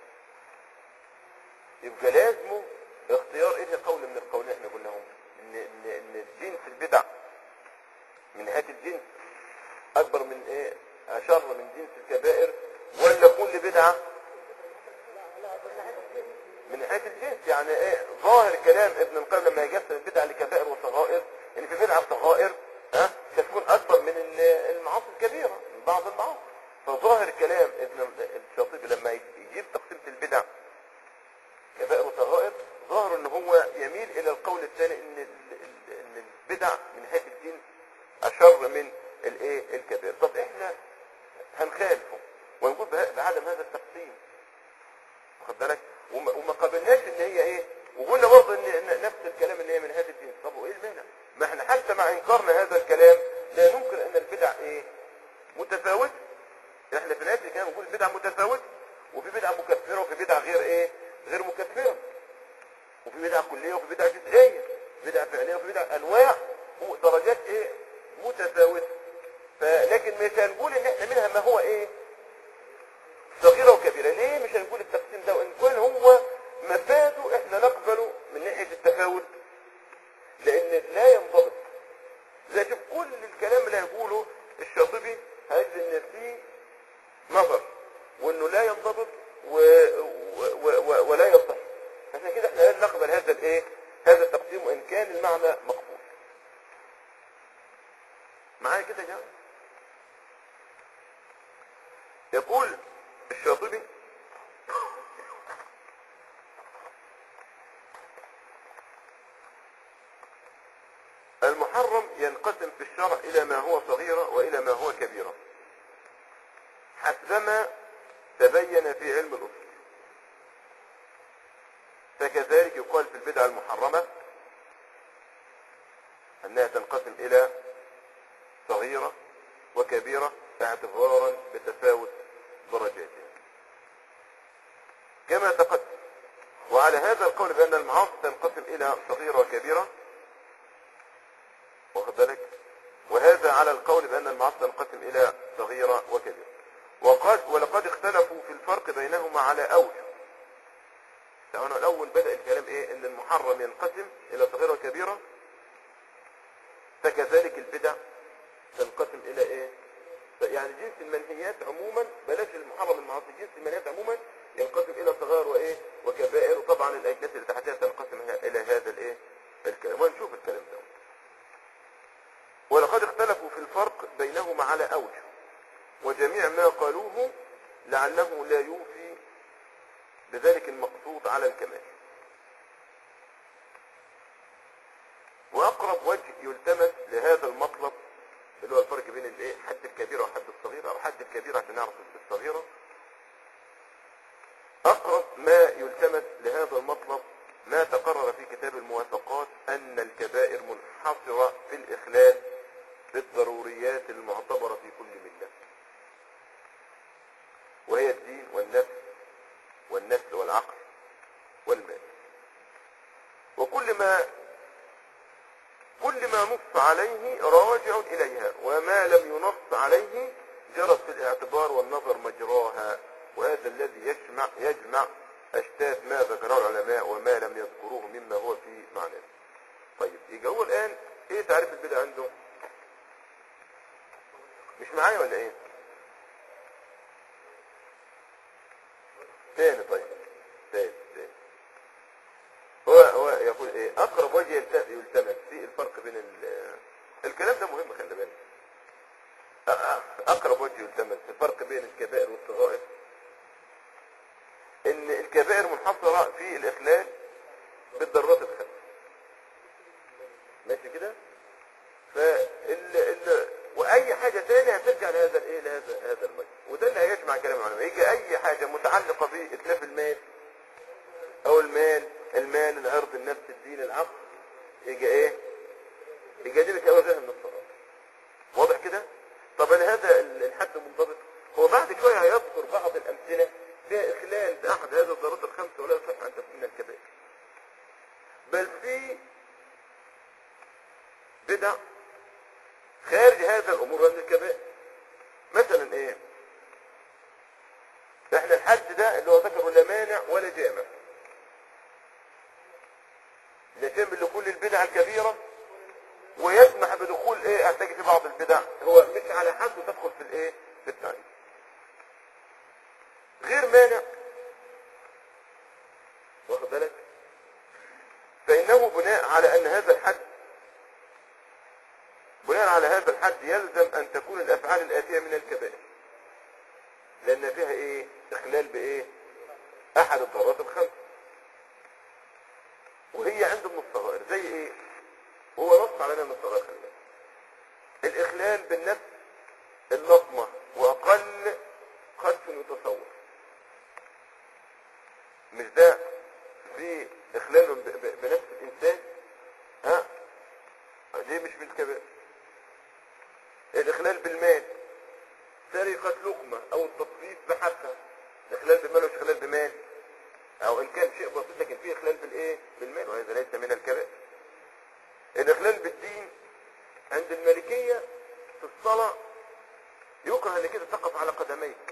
يبقى لازمه اختيار ايه قول من القولين احنا قلناهم ان ان ان جنس البدع من ناحيه الجنس اكبر من ايه اشر من جنس الكبائر ولا كل بدعه من ناحيه الجنس يعني ايه ظاهر كلام ابن القيم لما يقسم البدع لكبائر وصغائر ان في بدعه صغائر ها تكون اكبر من ال- المعاصي الكبيره من بعض المعاصي فظاهر كلام ابن الشاطبي لما يجيب تقسيمه البدع كبائر وصغائر ظاهر ان هو يميل الى القول الثاني ان ال- ال- ان البدع من ناحيه الدين اشر من الايه الكبائر طب احنا هنخالفه ونقول به- بعدم هذا التقسيم واخد بالك وما, وما قبلناش ان هي ايه وقلنا برضه ان إن نفس الكلام ان هي من هذا الدين طب وايه المانع ما احنا حتى مع انكارنا هذا الكلام لا ننكر ان البدع ايه متفاوته احنا في نهايه الكلام نقول البدع متفاوته وفي بدع مكفره وفي بدع غير ايه غير مكفره وفي بدع كليه وفي بدع جزئيه بدع فعليه وفي بدع انواع ودرجات ايه متفاوته فلكن مش هنقول ان احنا منها ما هو ايه صغيرة وكبيرة ليه مش هنقول التقسيم ده وان كان هو مفاده احنا نقبله من ناحية التفاوت لان لا ينضبط زي شوف كل الكلام اللي هيقوله الشاطبي هيجد ان فيه نظر وانه لا ينضبط و... و... و... و... ولا يصح عشان كده احنا لازم نقبل هذا الايه هذا التقسيم وان كان المعنى مقبول معايا كده يا جماعه يقول الشاطبي المحرم ينقسم في الشرع إلى ما هو صغيرة وإلى ما هو كبيرة حسبما تبين في علم الأصول فكذلك يقال في البدعة المحرمة أنها تنقسم إلى صغيرة وكبيرة اعتبارا بتفاوت درجاتها كما تقدم وعلى هذا القول بأن المعاصي تنقسم إلى صغيرة وكبيرة واخد بالك وهذا على القول بأن المعاصي تنقسم إلى صغيرة وكبيرة وقد ولقد اختلفوا في الفرق بينهما على أوجه يعني الأول بدأ الكلام إيه إن المحرم ينقسم إلى صغيرة وكبيرة فكذلك البدع تنقسم إلى إيه يعني جنس المنهيات عموما بلاش المحرم المعاصي جنس المنهيات عموما ينقسم الى صغائر وايه وكبائر وطبعا الاجناس اللي تحتها تنقسم الى هذا الايه الكلام ونشوف الكلام ده ولقد اختلفوا في الفرق بينهما على اوجه وجميع ما قالوه لعله لا يوفي بذلك المقصود على الكمال واقرب وجه يلتمس لهذا المطلب اللي هو الفرق بين الايه حد الكبيره وحد الصغيره او حد الكبيره عشان نعرف الصغيره اقرب ما يلتمس لهذا المطلب ما تقرر في كتاب الموافقات ان الكبائر منحصره في الاخلال بالضروريات المعتبره في كل مله وهي الدين والنفس والنسل والعقل والمال وكل ما كل ما نص عليه راجع إليها وما لم ينص عليه جرت في الاعتبار والنظر مجراها وهذا الذي يجمع يجمع أشتات ما ذكره العلماء وما لم يذكروه مما هو في معناه طيب يجي هو الآن إيه تعريف البدع عنده مش معايا ولا إيه تاني طيب تاني تاني هو هو يقول ايه اقرب وجه يلت- يلتمس في الفرق بين ال- الكلام ده مهم خلي بالك أ- أ- اقرب وجه يلتمس الفرق بين الكبائر والصغائر ان الكبائر منحصرة في الاخلال بالضرورات الخمس ماشي كده فال ال... واي حاجة تانية هترجع لهذا الايه لهذا هذا الوجه وده اللي هيجمع كلام العلماء يجي اي حاجة متعلقة باتلاف المال او المال المال العرض النفس الدين العقل يجي ايه يجي لك اول غير من الصلاة واضح كده طب هل هذا ال- الحد منضبط هو بعد شوية هيذكر بعض الامثلة فيها اخلال باحد هذه الضرورات الخمسة ولا يصح ان تكون من الكبائر بل في بدع خارج هذا الامور من الكبائر مثلا ايه احنا الحد ده اللي هو ذكره لا مانع ولا جامع يتم لكل البدع الكبيرة ويسمح بدخول ايه احتاج في بعض البدع هو مش على حد تدخل في الايه في التعريف غير مانع واخد بالك فانه بناء على ان هذا الحد بناء على هذا الحد يلزم ان تكون الافعال الاتية من الكبائر لان فيها ايه اخلال بايه احد الضرورات الخمس وهي عنده من الصغائر زي ايه هو نص علينا من الصغائر خلي بالك الاخلال بالنفس اللطمة واقل خلف يتصور مش ده في اخلال ب- ب- بنفس الانسان ها دي مش من الكبائر الاخلال بالمال سرقة لقمة او التطفيف بحثها الاخلال بالمال مش اخلال بمال او ان كان شيء بسيط لكن فيه اخلال بالايه بالمال وهذا ليس من الكبائر الاخلال بالدين عند المالكية في الصلاة يكره ان كده تقف على قدميك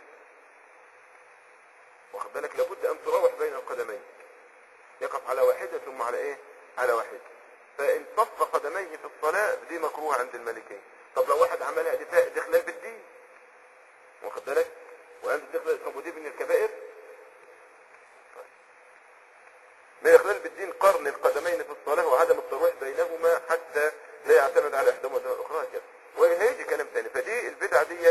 واخد بالك لابد ان تروح بين القدمين يقف على واحدة ثم على ايه على واحدة فان صف قدميه في الصلاة دي مكروهة عند المالكية طب لو واحد عملها دي فيها- دي خلال بالدين واخد بالك وانت تخلال طب ودي من الكبائر طيب. من الخلال بالدين قرن القدمين في الصلاة وعدم الترويح بينهما حتى لا يعتمد على احداهما دون الاخرى كده وهيجي كلام تاني فدي البدعة دي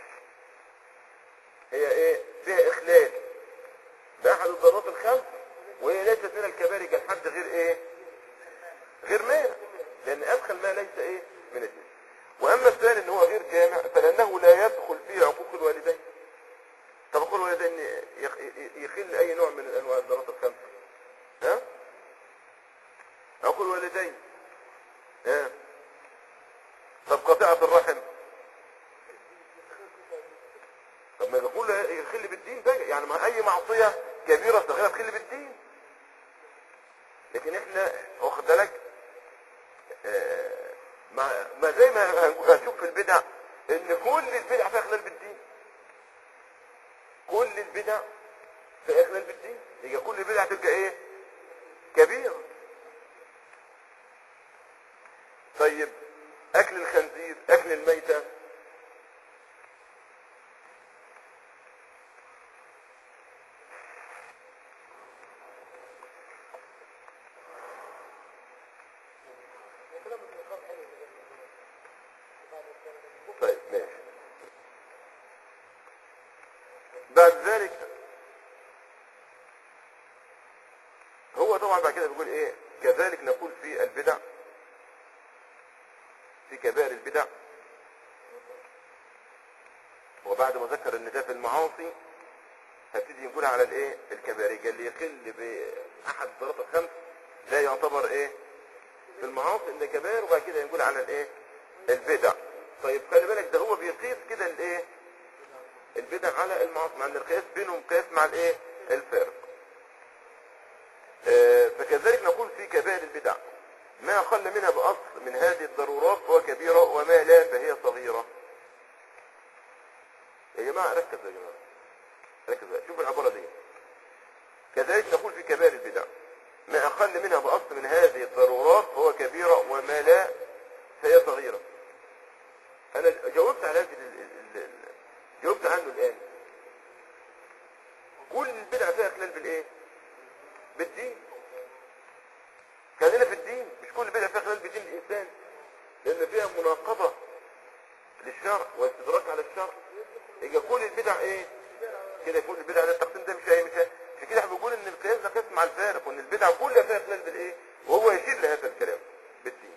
هي ايه فيها اخلال باحد الضرورات الخمس وهي ليست من الكبائر كالحد غير ايه غير مانع لان ادخل ما ليس ايه من الدين واما الثاني ان هو غير جامع فلانه لا يدخل فيه عقوق الوالدين طب عقوق الوالدين يخ- يخل اي نوع من انواع الضرورات الخمس ها عقوق الوالدين ها طب قطيعة الرحم طب ما يقول يخل بالدين ده يعني ما اي معصية كبيرة صغيرة تخل بالدين لكن احنا واخد بالك آه، ما ما زي ما هن- هنشوف في البدع ان كل البدع فيها خلال بالدين كل البدع فيها خلال بالدين يبقى كل البدع تبقى ايه كبيرة طيب اكل الخنزير اكل الميتة طيب ماشي بعد ذلك هو طبعا بعد كده بيقول ايه كذلك نقول في البدع في كبائر البدع وبعد ما ذكر ان ده في المعاصي هبتدي نقول على الايه الكبائر قال لي يخل باحد الضرورات الخمس ده يعتبر ايه في المعاصي ان كبائر وبعد كده نقول على الايه البدع طيب خلي بالك ده هو بيقيس كده الايه البدع على المعاصي مع ان القياس بينهم قياس مع الايه الفارق آه، فكذلك نقول في كبائر البدع ما أقل منها بأصل من هذه الضرورات فهو كبيرة وما لا فهي صغيرة يا جماعة ركز يا جماعة ركز بقى شوف العبارة دي كذلك نقول في كبائر البدع ما أقل منها بأصل من هذه الضرورات فهو كبيرة وما لا فهي صغيرة أنا جاوبت على هذه ال- ال- ال- جاوبت عنه الآن كل البدع فيها خلال بالإيه؟ بالدين خلينا في الدين مش كل بدعة فيها خلال بدين الإنسان لأن فيها مناقضة للشرع واستدراك على الشرع يبقى كل البدع إيه؟ كده يكون البدع ده التقسيم ده مش هي مش هي عشان كده احنا بنقول إن القياس ده قياس مع الفارق وإن البدع كلها فيها خلال بالإيه؟ وهو يشير لهذا الكلام بالدين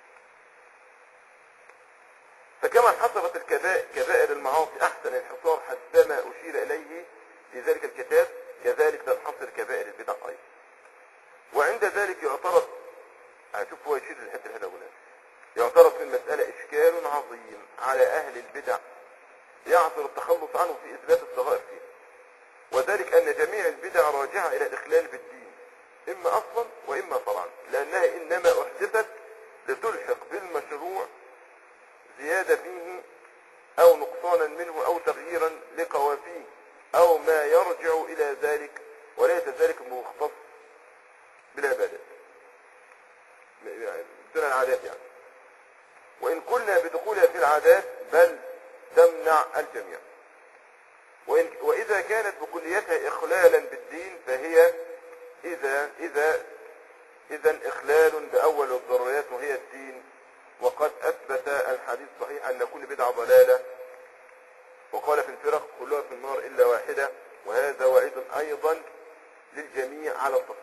فكما حصرت الكبائر كبائر المعاصي أحسن الحصار حسب ما أشير إليه في ذلك الكتاب كذلك تنحصر كبائر البدع أيضا وعند ذلك يعترض هشوف هو يشير للحته اللي هنا يعترض في المسألة إشكال عظيم على أهل البدع يعثر التخلص عنه في إثبات الصغائر فيه وذلك أن جميع البدع راجعة إلى الإخلال بالدين إما أصلا وإما فرعا لأنها إنما أحدثت لتلحق بالمشروع زيادة فيه أو نقصانا منه أو تغييرا لقوافيه أو ما يرجع إلى ذلك وليس ذلك مختص بالعبادات يعني دون العادات يعني وإن قلنا بدخولها في العادات بل تمنع الجميع وإن وإذا كانت بكليتها إخلالا بالدين فهي إذا إذا إذا إخلال بأول الضروريات وهي الدين وقد أثبت الحديث الصحيح أن كل بدعة ضلالة وقال في الفرق كلها في النار إلا واحدة وهذا وعيد أيضا للجميع على التفصيل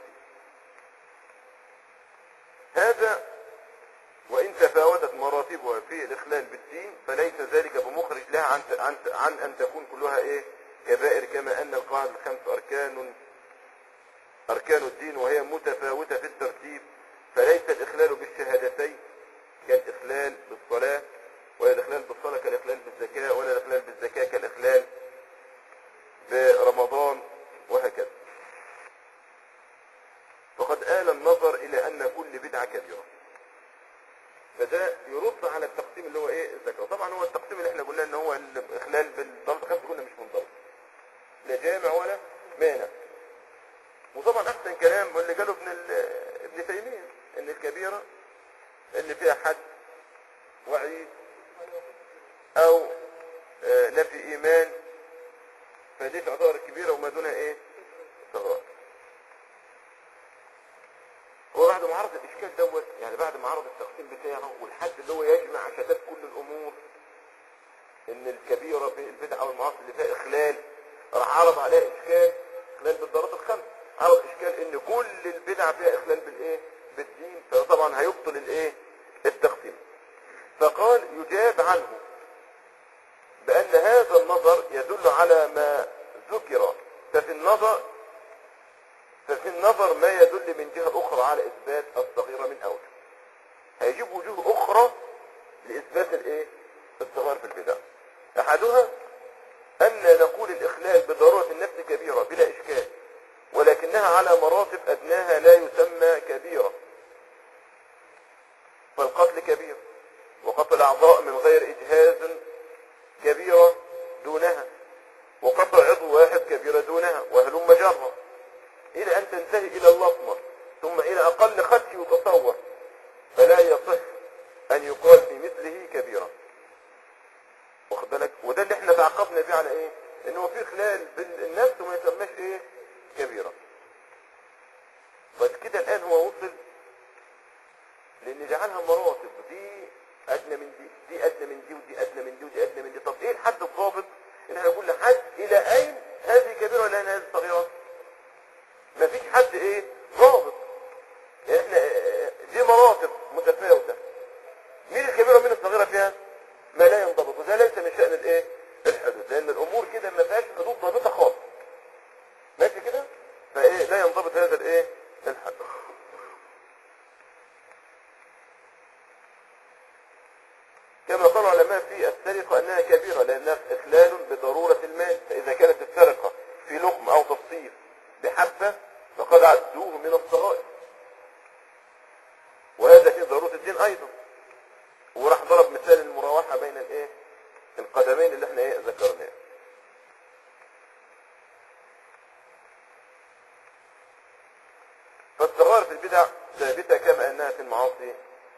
هذا وإن تفاوتت مراتبها في الإخلال بالدين فليس ذلك بمخرج لها عن, عن, عن أن تكون كلها إيه كبائر كما أن القواعد الخمس أركان أركان الدين وهي متفاوتة في الترتيب فليس الإخلال بالشهادتين كالإخلال بالصلاة ولا الإخلال بالصلاة كالإخلال بالزكاة ولا الإخلال بالزكاة كالإخلال برمضان وهكذا فقد آل النظر إلى أن كل بدعة كبيرة فده يرد على التقسيم اللي هو ايه الزكاة طبعا هو التقسيم اللي احنا قلنا ان هو الاخلال بالضرب خمسة قلنا مش منضبط لا جامع ولا مانع وطبعا احسن كلام واللي قاله ابن ال- ابن تيمية ان الكبيرة اللي فيها حد وعيد او آه، نفي ايمان فدي تعتبر كبيرة وما دونها ايه صغار هو بعد ما عرض الاشكال دوت يعني بعد ما عرض التقسيم بتاعه والحد اللي هو يجمع شتات كل الامور ان الكبيرة في البدعة والمعاصي اللي فيها اخلال راح عرض عليها اشكال اخلال بالضرورات الخمس عرض اشكال ان كل البدع فيها اخلال بالايه بالدين فطبعا هيبطل الايه التقسيم فقال يجاب عنه بان هذا النظر يدل على ما ذكر ففي النظر ففي النظر ما يدل من جهة أخرى على إثبات الصغيرة من أوجه هيجيب وجوه أخرى لإثبات الإيه؟ الصغار في البدع أحدها أن نقول الإخلال بضرورة النفس كبيرة بلا إشكال ولكنها على مراتب أدناها لا يسمى كبيرة فالقتل كبير وقتل الأعضاء من غير إجهاز كبيرة دونها وقطع عضو واحد كبيرة دونها وهلم جرة إلى أن تنتهي إلى اللطمة ثم إلى أقل خدش يتصور فلا يصح أن يقال في مثله كبيرة واخد بالك وده اللي احنا تعاقبنا بيه على ايه ان هو في خلال بالنفس وما يسماش ايه كبيرة بس كده الان هو وصل لان جعلها مراتب دي ادنى من دي دي ادنى من دي ودي ادنى من دي ودي ادنى من دي طب ايه الحد الضابط ان احنا نقول لحد الى اين هذه كبيرة ولا هذه صغيرة مفيش حد ايه ضابط يعني احنا اه، دي مراتب متفاوتة مين الكبيرة ومين الصغيرة فيها ما لا ينضبط وده ليس من شأن الايه الحدود لان الامور كده ما فيهاش حدود ضابطة خالص ماشي كده فايه لا ينضبط هذا الايه الحد كما قال العلماء في السرقة انها كبيرة لانها اخلال بضرورة المال فاذا كانت السرقة في لقم او تفصيل بحبة فقد عدوه من الصغائر وهذا في ضرورة الدين ايضا وراح ضرب مثال المراوحة بين الايه القدمين اللي احنا ايه ذكرناه فالصغار في البدع ثابتة كما انها في المعاصي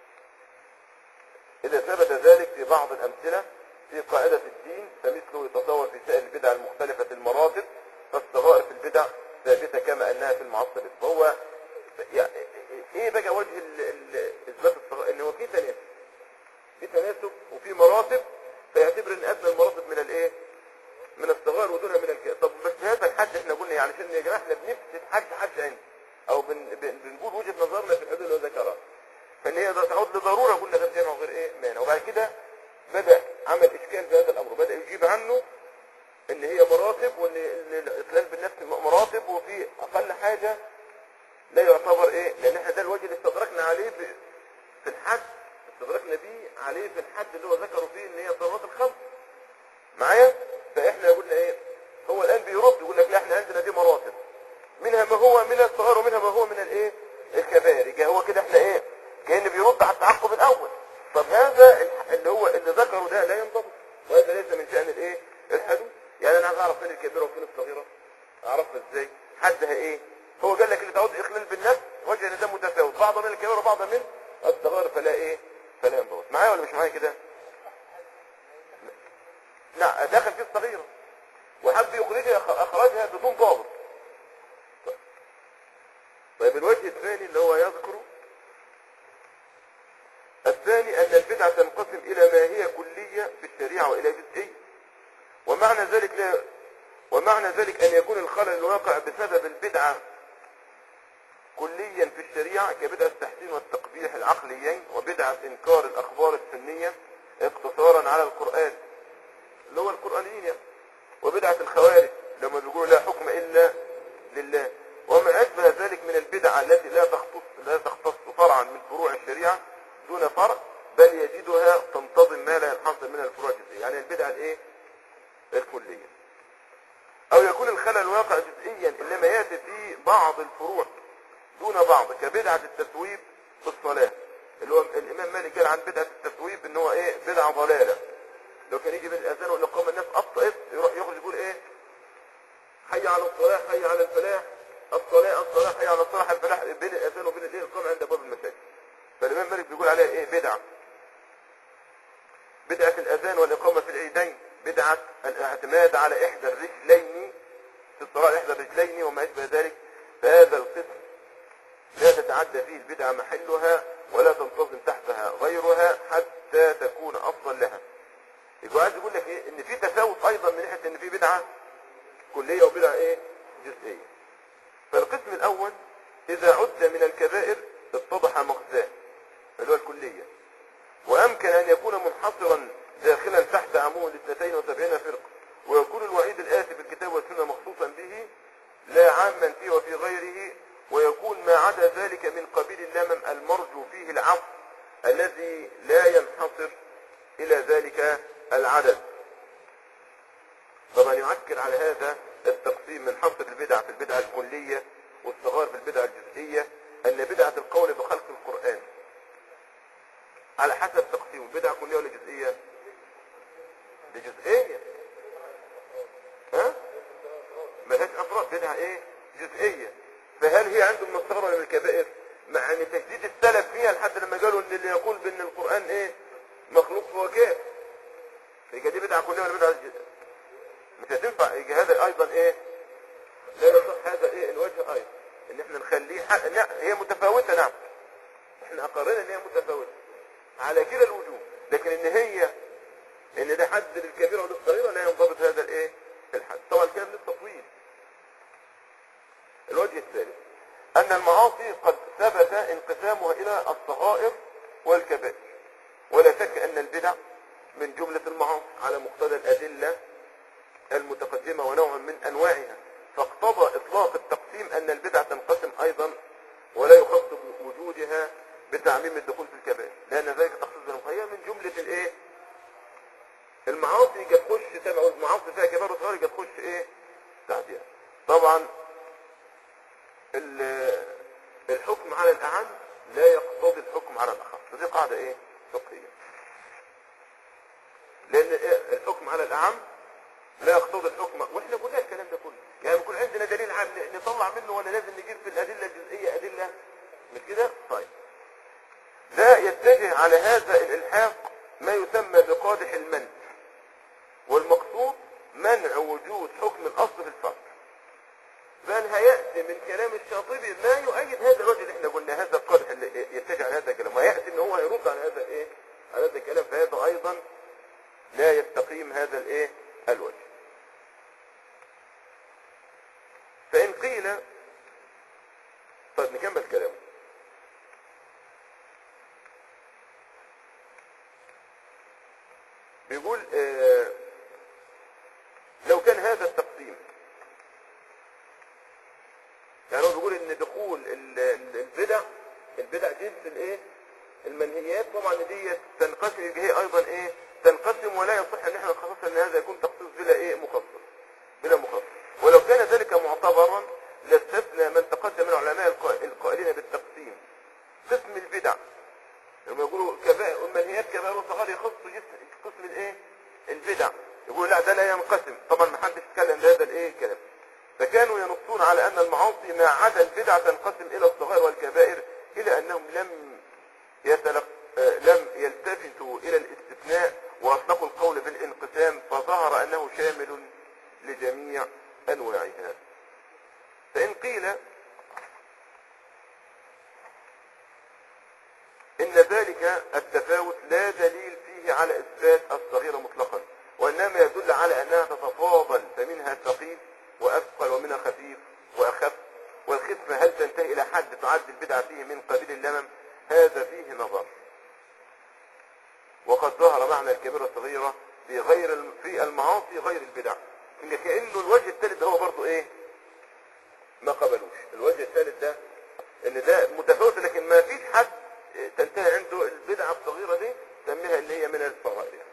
اذا ثبت ذلك في بعض الامثلة في قاعدة الدين فمثله يتصور في سائر البدع المختلفة المراتب فالصغائر في البدع ثابتة كما انها في المعاصي فهو يعني ايه بقى وجه ال- ال- اثبات الصغائر ان هو في تناسب في تناسب وفي مراتب فيعتبر ان ادنى المراتب من الايه من الصغار ودونها من الكبار طب بس هذا الحد احنا قلنا يعني عشان يا جماعه احنا بنفسد حد حد عندي او بن بن بنقول وجهه نظرنا في الحدود اللي هو ذكرها فان هي تعود لضروره قلنا غير جامع وغير ايه مانع وبعد كده بدا عمل اشكال في هذا الامر بدا يجيب عنه ان هي مراتب وان إن الاخلال بالنفس مراتب وفي اقل حاجه لا يعتبر ايه لان احنا ده الوجه اللي استدركنا عليه ب- في الحد استدركنا بيه عليه في الحد اللي هو ذكروا فيه ان هي الضرورات الخمس معايا فاحنا قلنا ايه هو الان بيرد يقول لك لا احنا عندنا دي مراتب منها ما هو من الصغار ومنها ما هو من الايه الكبائر يبقى هو كده احنا ايه كان بيرد على التعقب الاول طب هذا الح- اللي هو اللي ذكره ده لا ينضبط وهذا ليس من شأن الايه الحدود يعني انا عايز اعرف فين الكبيره وفين الصغيره اعرفها ازاي حدها ايه هو قال لك اللي تعود اخلال بالنفس وجه ان ده متفاوت بعض من الكبيره وبعض من الصغار فلا ايه فلا ينضبط معايا ولا مش معايا كده لا دخل فيه الصغيره وحب يخرجها اخرجها بدون ضابط طيب الوجه الثاني اللي هو يذكره الثاني أن البدعة تنقسم إلى ما هي كلية في الشريعة وإلى جزئية ومعنى ذلك لا ومعنى ذلك أن يكون الخلل الواقع بسبب البدعة كليا في الشريعة كبدعة التحسين والتقبيح العقليين وبدعة إنكار الأخبار السنية اقتصارا على القرآن اللي هو القرآنيين يعني وبدعة الخوارج لما بيقولوا لا حكم إلا لله وما أشبه البدعة التي لا تختص لا تختص فرعا من فروع الشريعة دون فرع بل يجدها تنتظم ما لا ينحصر من الفروع الجزئية يعني البدعة الايه الكلية او يكون الخلل واقع جزئيا انما ياتي في بعض الفروع دون بعض كبدعة التثويب في الصلاة اللي هو الامام مالك قال عن بدعة التثويب ان هو ايه بدعة ضلالة لو كان يجي بين الاذان والاقامة الناس ابطأت يروح يخرج يقول ايه حي على الصلاة حي على الفلاح الصلاة الصلاة حي على الصلاة الفلاح بين الاذان وبين الايه القامة عند باب المساجد فالامام مالك بيقول عليها ايه بدعة بدعة الاذان والاقامة في العيدين بدعة الاعتماد على احدى الرجلين في الصلاة احدى الرجلين وما اشبه ذلك فهذا القسم لا تتعدى فيه البدعة محلها ولا تنتظم تحتها غيرها حتى تكون افضل لها يبقى عايز يقول لك ايه ان في تفاوت ايضا من ناحيه ان في بدعه كليه وبدعه ايه جزئيه فالقسم الاول اذا عد من الكبائر اتضح مغزاه اللي هو الكليه وامكن ان يكون منحصرا داخلا تحت عموم الاثنتين وسبعين فرقه ويكون الوعيد الاتي بالكتاب والسنه مخصوصا به لا عاما فيه وفي غيره ويكون ما عدا ذلك من قبيل اللمم المرجو فيه العفو الذي لا ينحصر الى ذلك العدد طبعا يؤكد على هذا التقسيم من حصر البدع في البدعة الكلية والصغار في البدعة الجزئية ان بدعة القول بخلق القرآن على حسب تقسيمه بدعة كلية ولا جزئية دي جزئية ها ملهاش افراد بدعة ايه جزئية فهل هي عنده من الصغر ولا من الكبائر مع ان تجديد السلف فيها لحد لما قالوا ان اللي يقول بان القرآن ايه مخلوق هو كافر يبقى دي بدعة كلية ولا بدعة جزئية مش هتنفع يجي هذا ايضا ايه لا يصح هذا ايه الوجه ايضا ان احنا نخليه حق لا هي متفاوتة نعم احنا اقرنا ان هي متفاوتة على كده الوجوه لكن ان هي ان ده حد للكبيرة وللصغيرة لا ينضبط هذا الايه الحد طبعا الكلام لسه طويل الوجه الثالث ان المعاصي قد ثبت انقسامها الى الصغائر والكبائر ولا شك ان البدع من جملة المعاصي على مقتضى الادلة المتقدمة ونوع من انواعها فاقتضى اطلاق التقسيم ان البدع تنقسم ايضا ولا يخص وجودها بتعميم الدخول في الكبائر لان ذلك تخصيص هي من جملة الايه المعاصي قد تخش تبع المعاصي فيها كبار وصغار قد تخش ايه تعديها طبعا ال- الحكم على الاعم لا يقتضي الحكم على الاخص دي قاعدة ايه فقهية لان إيه؟ الحكم على الاعم لا يقتضي الحكم واحنا قلنا الكلام ده كله يعني يكون عندنا دليل عام ن- نطلع منه ولا لازم نجيب في الادله الجزئيه ادله مش كده طيب لا يتجه على هذا الالحاق ما يسمى بقادح المنع والمقصود منع وجود حكم الاصل في الفرع بل هيأتي من كلام الشاطبي ما يؤيد هذا الوجه اللي احنا قلنا هذا القدح اللي يتجه على هذا الكلام ويأتي ان هو يرد على هذا الايه على هذا الكلام فهذا ايضا لا يستقيم هذا الايه الوجه فإن قيل طيب نكمل كلامه بيقول آه لو كان هذا التقسيم يعني هو بيقول ان دخول ال- ال- البدع البدع جنس الايه المنهيات طبعا دي تنقسم يبقى هي ايضا ايه تنقسم ولا يصح ان احنا نخصص ان هذا يكون تخصيص بلا ايه مخصص بلا مخصص ولو كان ذلك معتبرا لاستثنى من تقدم من علماء القا- القائلين بالتقسيم قسم البدع لما يقولوا كبائر المنهيات كبائر وصغار يخصوا جسم قسم الايه البدع يقولوا لا ده لا ينقسم طبعا ما حدش اتكلم بهذا الايه الكلام فكانوا ينصون على ان المعاصي ما عدا البدع تنقسم الى الصغائر والكبائر الى انهم لم يتلق... آه، لم يلتفتوا الى الاستثناء واطلقوا القول بالانقسام فظهر انه شامل لجميع انواعها فان قيل ان ذلك التفاوت لا دليل فيه على اثبات الصغيرة مطلقا وانما يدل على انها تتفاضل فمنها ثقيل واثقل ومنها خفيف واخف والخفة هل تنتهي الى حد تعد البدعة فيه من قبيل اللمم هذا فيه نظر وقد ظهر معنى الكبيرة الصغيرة في غير الم- في المعاصي غير البدع إن كأنه الوجه الثالث ده هو برضه ايه ما قبلوش الوجه الثالث ده ان ده متفاوت لكن ما فيش حد تنتهي عنده البدعة الصغيرة دي سميها اللي هي من الصغائر يعني.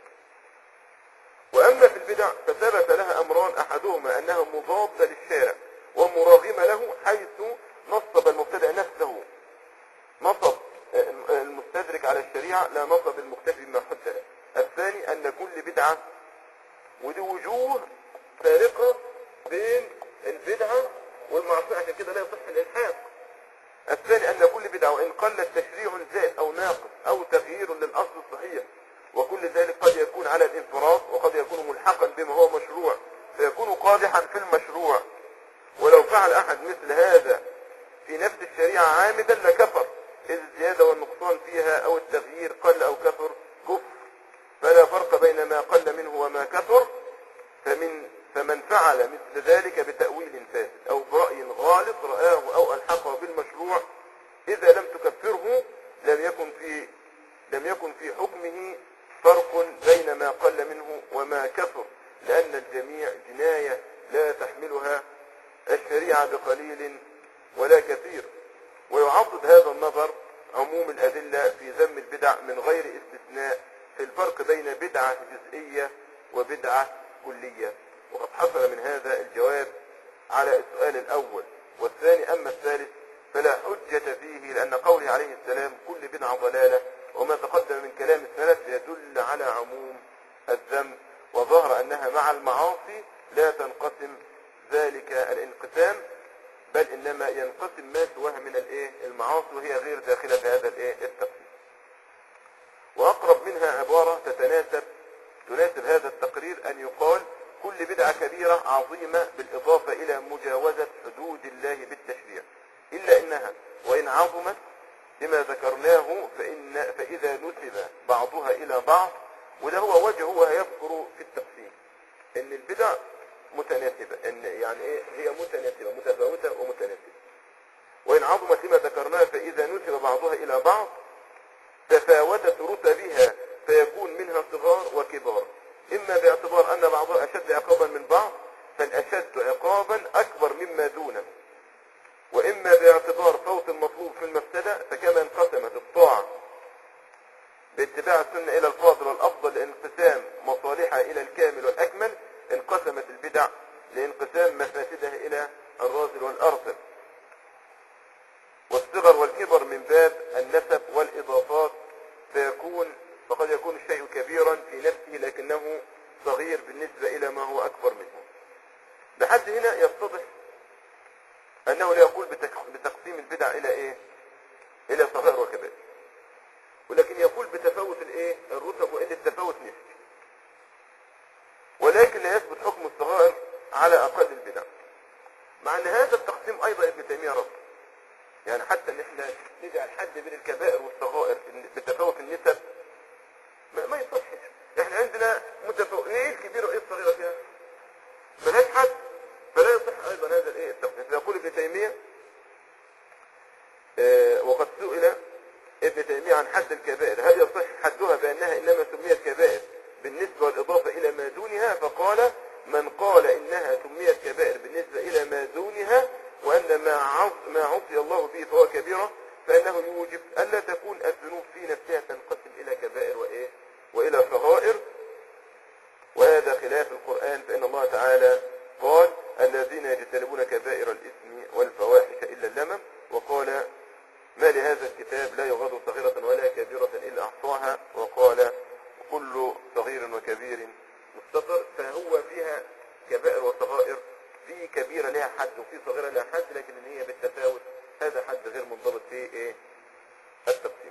واما في البدع فثبت لها امران احدهما انها مضادة للشارع ومراغمة له حيث نصب المبتدع نفسه نصب المستدرك على الشريعة لا نصب المكتفي بما حد له الثاني ان كل بدعة ودي وجوه فارقة بين البدعة والمعصية عشان كده لا يصح الالحاق الثاني ان كل بدعة وان قل التشريع زائد او ناقص او تغيير للاصل الصحيح وكل ذلك قد يكون على الانفراد وقد يكون ملحقا بما هو مشروع فيكون قادحا في المشروع ولو فعل احد مثل هذا في نفس الشريعة عامدا لكفر اذ الزيادة والنقصان فيها او التغيير قل او كثر كفر فلا فرق بين ما قل منه وما كثر فمن فمن فعل مثل ذلك بتأويل فاسد او برأي غالط رآه او الحقه بالمشروع اذا لم تكفره لم يكن في لم يكن في حكمه فرق بين ما قل منه وما كثر لأن الجميع جناية لا تحملها الشريعة بقليل ولا كثير ويعضد هذا النظر عموم الأدلة في ذم البدع من غير استثناء في الفرق بين بدعة جزئية وبدعة كلية وقد حصل من هذا الجواب على السؤال الأول والثاني أما الثالث فلا حجة فيه لأن قوله عليه السلام كل بدعة ضلالة وما تقدم من كلام السلف يدل على عموم الذنب وظهر أنها مع المعاصي لا تنقسم ذلك الانقسام بل إنما ينقسم ما سواها من الايه المعاصي وهي غير داخلة في هذا الايه التقسيم وأقرب منها عبارة تتناسب تناسب هذا التقرير أن يقال كل بدعة كبيرة عظيمة بالإضافة إلى مجاوزة حدود الله بالتشريع إلا إنها وإن عظمت لما ذكرناه فإن فإذا نسب بعضها إلى بعض وده هو وجه هو هيذكر في التقسيم إن البدع متناسبة إن يعني إيه هي متناسبة متفاوتة ومتناسبة وإن عظمت لما ذكرناه فإذا نسب بعضها إلى بعض تفاوتت رتبها فيكون منها صغار وكبار إما باعتبار أن بعضها أشد عقابا من بعض فالأشد عقابا أكبر مما دونه وإما باعتبار صوت المطلوب في المفسدة فكما انقسمت الطاعة باتباع السنة إلى الفاضل والأفضل لانقسام مصالحها إلى الكامل والأكمل انقسمت البدع لانقسام مفاسدها إلى الرازل والأرسل والصغر والكبر من باب النسب والإضافات فيكون فقد يكون الشيء كبيرا في نفسه لكنه صغير بالنسبة إلى ما هو أكبر منه لحد هنا يتضح أنه لا يقول بتقسيم البدع إلى إيه إلى صغائر وكبائر ولكن يقول بتفاوت الإيه الرتب وإن التفاوت نسبي ولكن لا يثبت حكم الصغائر على أقل البدع مع أن هذا التقسيم أيضا ابن تيمية رفض يعني حتى ان احنا نجعل حد بين الكبائر والصغائر بتفاوت النسب ما, ما يصحش احنا عندنا متفاوت ايه الكبيره وايه الصغيره فيها ملهاش حد فلا يصح ايضا هذا الايه التقسيم يقول ابن تيميه اه وقد سئل ابن تيميه عن حد الكبائر هل يصح حدها بانها انما سميت كبائر بالنسبه والاضافه الى ما دونها فقال من قال انها سميت كبائر بالنسبه الى ما دونها وأن ما عص- ما عصي الله به فهو كبيرة فإنه يوجب ألا تكون الذنوب في نفسها تنقسم إلى كبائر وإيه وإلى صغائر وهذا خلاف القرآن فإن الله تعالى قال الذين يجتنبون كبائر الإثم والفواحش إلا اللمم وقال ما لهذا الكتاب لا يغادر صغيرة ولا كبيرة إلا أحصاها وقال كل صغير وكبير مستطر فهو فيها كبائر وصغائر في كبيرة لها حد وفي صغيرة لها حد لكن ان هي بالتفاوت هذا حد غير منضبط في ايه التقسيم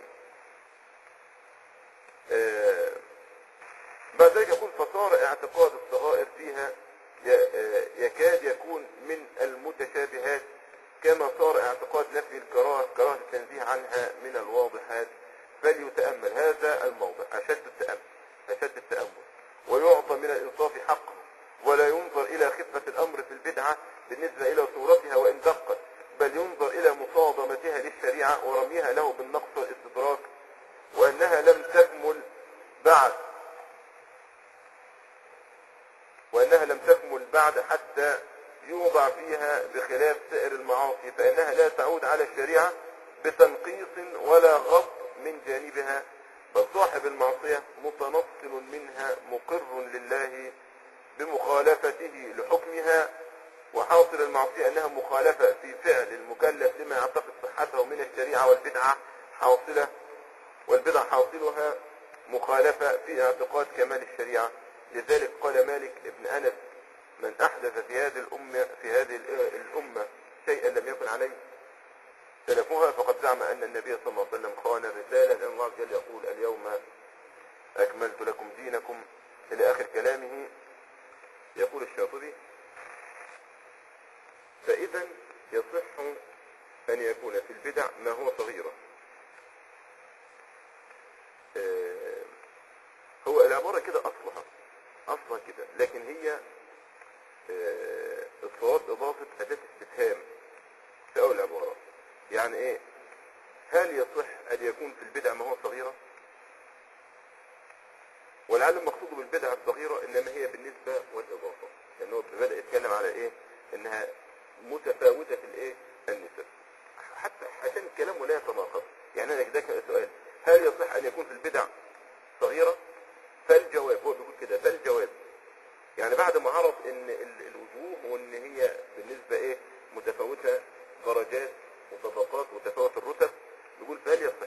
آه بعد ذلك يقول فصار اعتقاد الصغائر فيها ي- آه، يكاد يكون من المتشابهات كما صار اعتقاد نفي الكراهة كراهة التنزيه عنها من الواضحات فليتأمل هذا الموضع أشد التأمل أشد التأمل ويعطى من الإنصاف حقه ولا ينظر إلى خفة الأمر في البدعة بالنسبة إلى صورتها وإن دقت بل ينظر إلى مصادمتها للشريعة ورميها له بالنقص والاستدراك وأنها لم تكمل بعد وأنها لم تكمل بعد حتى يوضع فيها بخلاف سائر المعاصي فإنها لا تعود على الشريعة بتنقيص ولا غض من جانبها بل صاحب المعصية متنصل منها مقر لله بمخالفته لحكمها وحاصل المعصية أنها مخالفة في فعل المكلف لما يعتقد صحته من الشريعة والبدعة حاصلة والبدع حاصلها مخالفة في اعتقاد كمال الشريعة لذلك قال مالك ابن أنس من أحدث في هذه الأمة في هذه الأمة شيئا لم يكن عليه سلفوها فقد زعم أن النبي صلى الله عليه وسلم خان الرسالة لأن الله جل يقول اليوم أكملت لكم دينكم إلى آخر كلامه يقول الشاطبي فإذا يصح أن يكون في البدع ما هو صغيرة آه، هو العبارة كده أصلها أصلها كده لكن هي آه، الصواب إضافة أداة استفهام في أول العبارة يعني إيه هل يصح أن يكون في البدع ما هو صغيرة ولعل المقصود بالبدعة الصغيرة إنما هي بالنسبة والإضافة لأنه بدأ يتكلم على إيه إنها متفاوتة في الإيه النسب حتى عشان الكلام لا يتناقض يعني أنا كده سؤال هل يصح أن يكون في البدع صغيرة فالجواب هو بيقول كده فالجواب يعني بعد ما عرض ان ال- الوجوه وان هي بالنسبة ايه متفاوتة درجات وطبقات وتفاوت الرتب يقول فهل يصح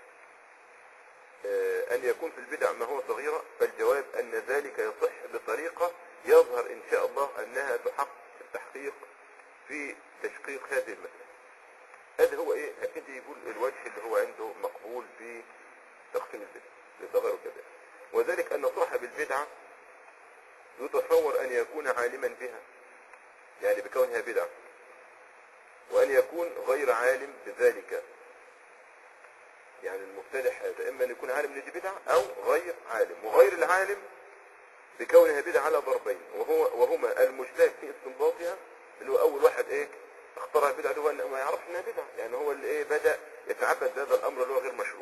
آه، ان يكون في البدع ما هو صغيرة فالجواب ان ذلك يصح بطريقة يظهر ان شاء الله انها تحقق التحقيق في تشقيق هذه المسألة هذا هو ايه اكيد يقول الوجه اللي هو عنده مقبول في تقسيم البدع لصغير كذا وذلك ان صاحب البدعة يتصور ان يكون عالما بها يعني بكونها بدعة وان يكون غير عالم بذلك يعني المبتدع هذا اما ان يكون عالم ان دي بدعة او غير عالم وغير العالم بكونها بدعة على ضربين وهو وهما المجتهد في استنباطها اللي هو اول واحد ايه اخترع البدعة اللي هو إن ما يعرفش انها بدعة يعني هو اللي ايه بدأ يتعبد بهذا الامر اللي هو غير مشروع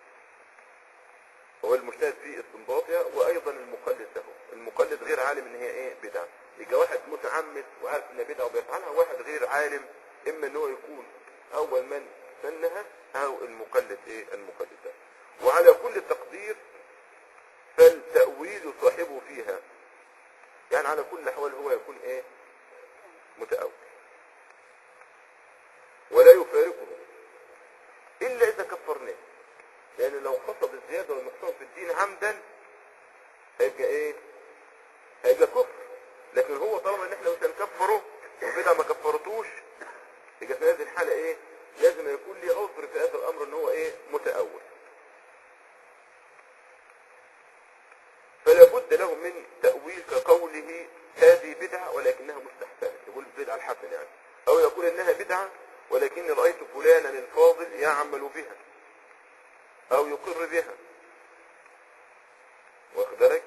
هو المجتهد في استنباطها وايضا المقلد له المقلد غير عالم ان هي ايه بدعه يبقى واحد متعمد وعارف انها بدعه وبيفعلها واحد غير عالم اما ان هو يكون اول من سنها او المقلد ايه المقلد ده وعلى كل تقدير فالتأويل صاحبه فيها يعني على كل الاحوال هو يكون ايه متأول ولا يفارقه الا اذا كفرناه لان لو قصد الزيادة والنقصان في الدين عمدا هيبقى ايه هيبقى كفر لكن هو طالما ان احنا مش هنكفره والبدع ما كفرتوش يبقى في هذه الحالة ايه لازم يكون لي عذر في هذا الامر ان هو ايه متأول فلا بد له من تأويل كقوله هذه بدعة ولكنها مستحسنة يقول البدعة الحسنة يعني او يقول انها بدعة ولكني رأيت فلانا الفاضل يعمل بها او يقر بها واخد بالك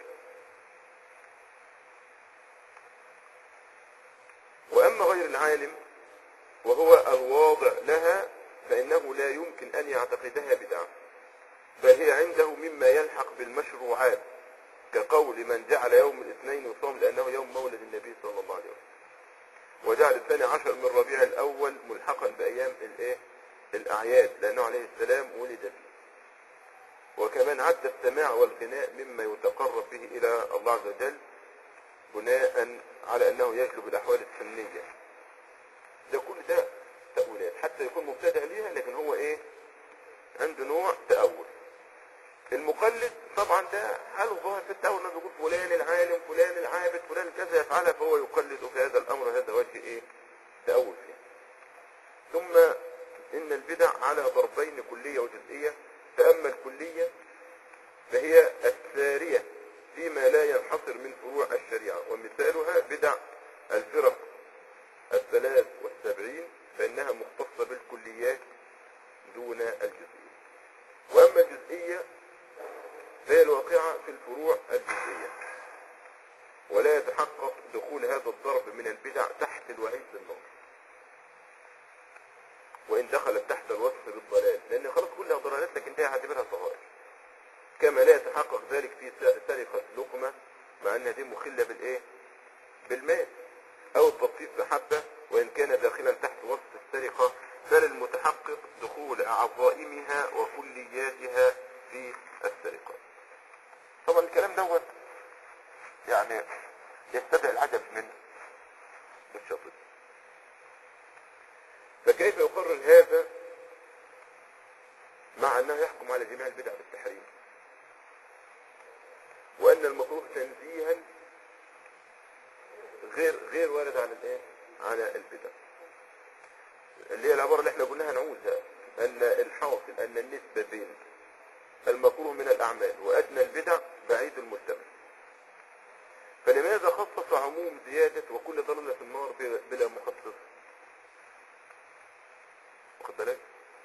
واما غير العالم وهو الواضع لها فانه لا يمكن ان يعتقدها بدعة بل هي عنده مما يلحق بالمشروعات كقول من جعل يوم الاثنين يصام لانه يوم مولد النبي صلى الله عليه وسلم وجعل الثاني عشر من ربيع الاول ملحقا بايام الايه الاعياد لانه عليه السلام ولد فيه وكمان عد السماع والغناء مما يتقرب به الى الله عز وجل بناء على انه يجلب الاحوال الفنية ده كل ده تأويلات حتى يكون مبتدع ليها لكن هو ايه عنده نوع تأول المقلد طبعا ده حاله ظاهر في التأول انه بيقول فلان العالم فلان العابد فلان كذا يفعلها فهو يقلد في هذا الامر هذا وجه ايه تأول فيه ثم ان البدع على ضربين كلية وجزئية فاما الكلية فهي السارية فيما لا ينحصر من فروع الشريعة ومثالها بدع الفرق الثلاث والسبعين فإنها مختصة بالكليات دون الجزئية وأما الجزئية فهي الواقعة في الفروع الجزئية ولا يتحقق دخول هذا الضرب من البدع تحت الوعيد بالنار وإن دخلت تحت الوصف بالضلال لأن خلاص كلها ضلالات لكن ده هعتبرها صغائر كما لا يتحقق ذلك في سرقة لقمة مع أنها دي مخلة بالإيه؟ بالمال او التطفيف بحبة وان كان داخلا تحت وصف السرقة فللمتحقق دخول اعظائمها وكلياتها في السرقة طبعا الكلام دوت يعني يستدعي العجب من الشاطئ فكيف يقرر هذا مع انه يحكم على جميع البدع بالتحريم وان المكروه تنزيها غير غير وارد على الايه على البدع اللي هي العباره اللي احنا قلناها نعودها ان الحاصل ان النسبه بين المكروه من الاعمال وادنى البدع بعيد المستمر فلماذا خصص عموم زيادة وكل ضلالة في النار بلا- بلا مخصص واخد بالك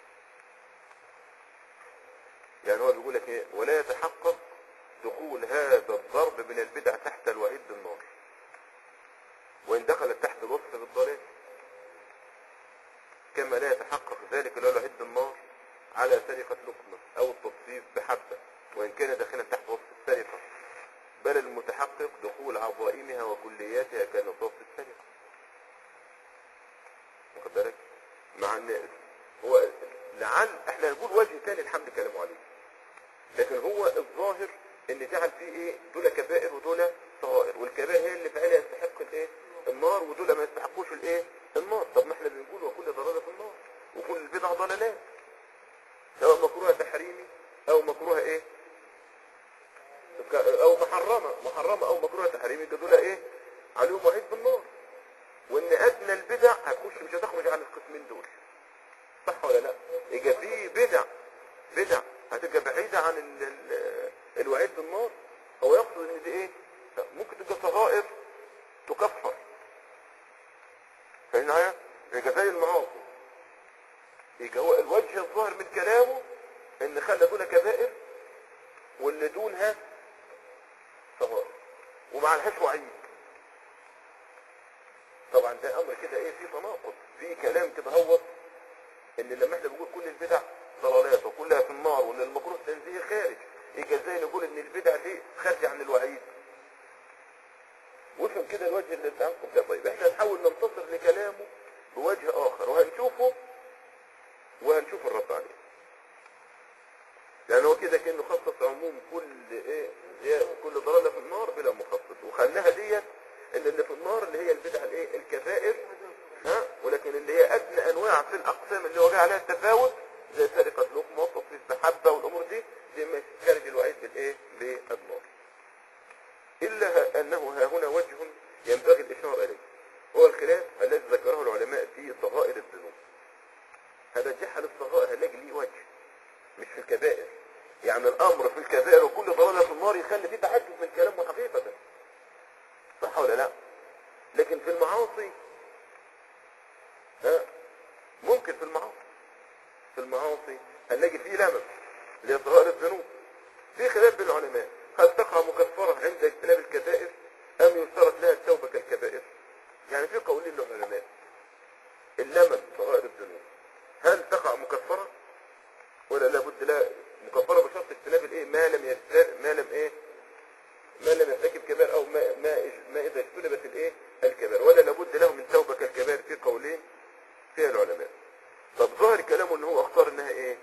يعني هو بيقول لك ايه ولا يتحقق دخول هذا الضرب من البدع تحت الوعيد بالنار وان دخلت تحت الوصف بالضلال كما لا يتحقق ذلك لو الوعيد بالنار على سرقة لقمة او التطفيف بحبة وان كان داخلا تحت وصف السرقة بل المتحقق دخول عظائمها وكلياتها كنصاص السرقة واخد بالك مع ان هو لعل احنا نقول وجه تاني الحمد كلامه عليه لكن هو الظاهر ان جعل فيه ايه دول كبائر ودول صغائر والكبائر هي اللي فعلا يستحق الايه النار ودول ما يستحقوش الايه النار طب ما احنا بنقول وكل ضلاله في النار وكل البدع ضلالات سواء مكروهه تحريمي او مكروهه ايه او محرمه محرمه او مكروهه تحريمي ده دول ايه عليهم وعيد بالنار وان ادنى البدع هتخش مش هتخرج عن القسمين دول صح ولا لا يبقى في بدع بدع هتبقى بعيدة عن ال ال الوعيد بالنار هو يقصد ان دي ايه ممكن تبقى صغائر تكفر فاهم معايا يبقى زي المعاصي يبقى هو الوجه الظاهر من كلامه ان خلى دول كبائر واللي دونها صغائر وما لهاش وعيد طبعا ده امر كده ايه في تناقض في كلام كده هو ان لما احنا بنقول كل البدع ضلالات وكلها في النار وان المكروه تنزيه خارج يبقى ازاي نقول ان البدع دي خارجه عن الوعيد وافهم كده الوجه اللي تعقب ده طيب احنا نحاول ننتصر لكلامه بوجه اخر وهنشوفه وهنشوف الرد عليه لان هو كده كانه خصص عموم كل ايه زي- كل ضلاله في النار بلا مخصص وخلاها ديت ان اللي في النار اللي هي البدع الايه الكبائر ها ولكن اللي هي ادنى انواع في الاقسام اللي وجه عليها التفاوت زي سرقه لقمه وتطفيف بحبه والامور دي دي مش خارج الوعيد بالايه بالنار الا ه- انه ها هنا وجه ينبغي الاشاره اليه هو الخلاف الذي ذكره العلماء في صغائر الذنوب هذا جحل الصغائر هنلاقي ليه وجه مش في الكبائر يعني الامر في الكبائر وكل ضلاله في النار يخلي فيه تعجب من كلامه حقيقه صح ولا لا لكن في المعاصي ها ممكن في المعاصي في المعاصي هنلاقي فيه لمس لإظهار الذنوب في خلاف بين العلماء هل تقع مكفرة عند اجتناب الكبائر أم يشترط لها التوبة كالكبائر يعني في قولين للعلماء اللمس صغائر الذنوب هل تقع مكفرة ولا لابد لها مكفرة بشرط اجتناب الايه ما لم يجتنب ما لم ايه ما لم يرتكب كبائر او ما ما, ما اذا اجتنبت الايه الكبائر ولا لابد له من توبه كالكبائر في قولين فيها العلماء طب ظاهر كلامه ان هو اختار انها ايه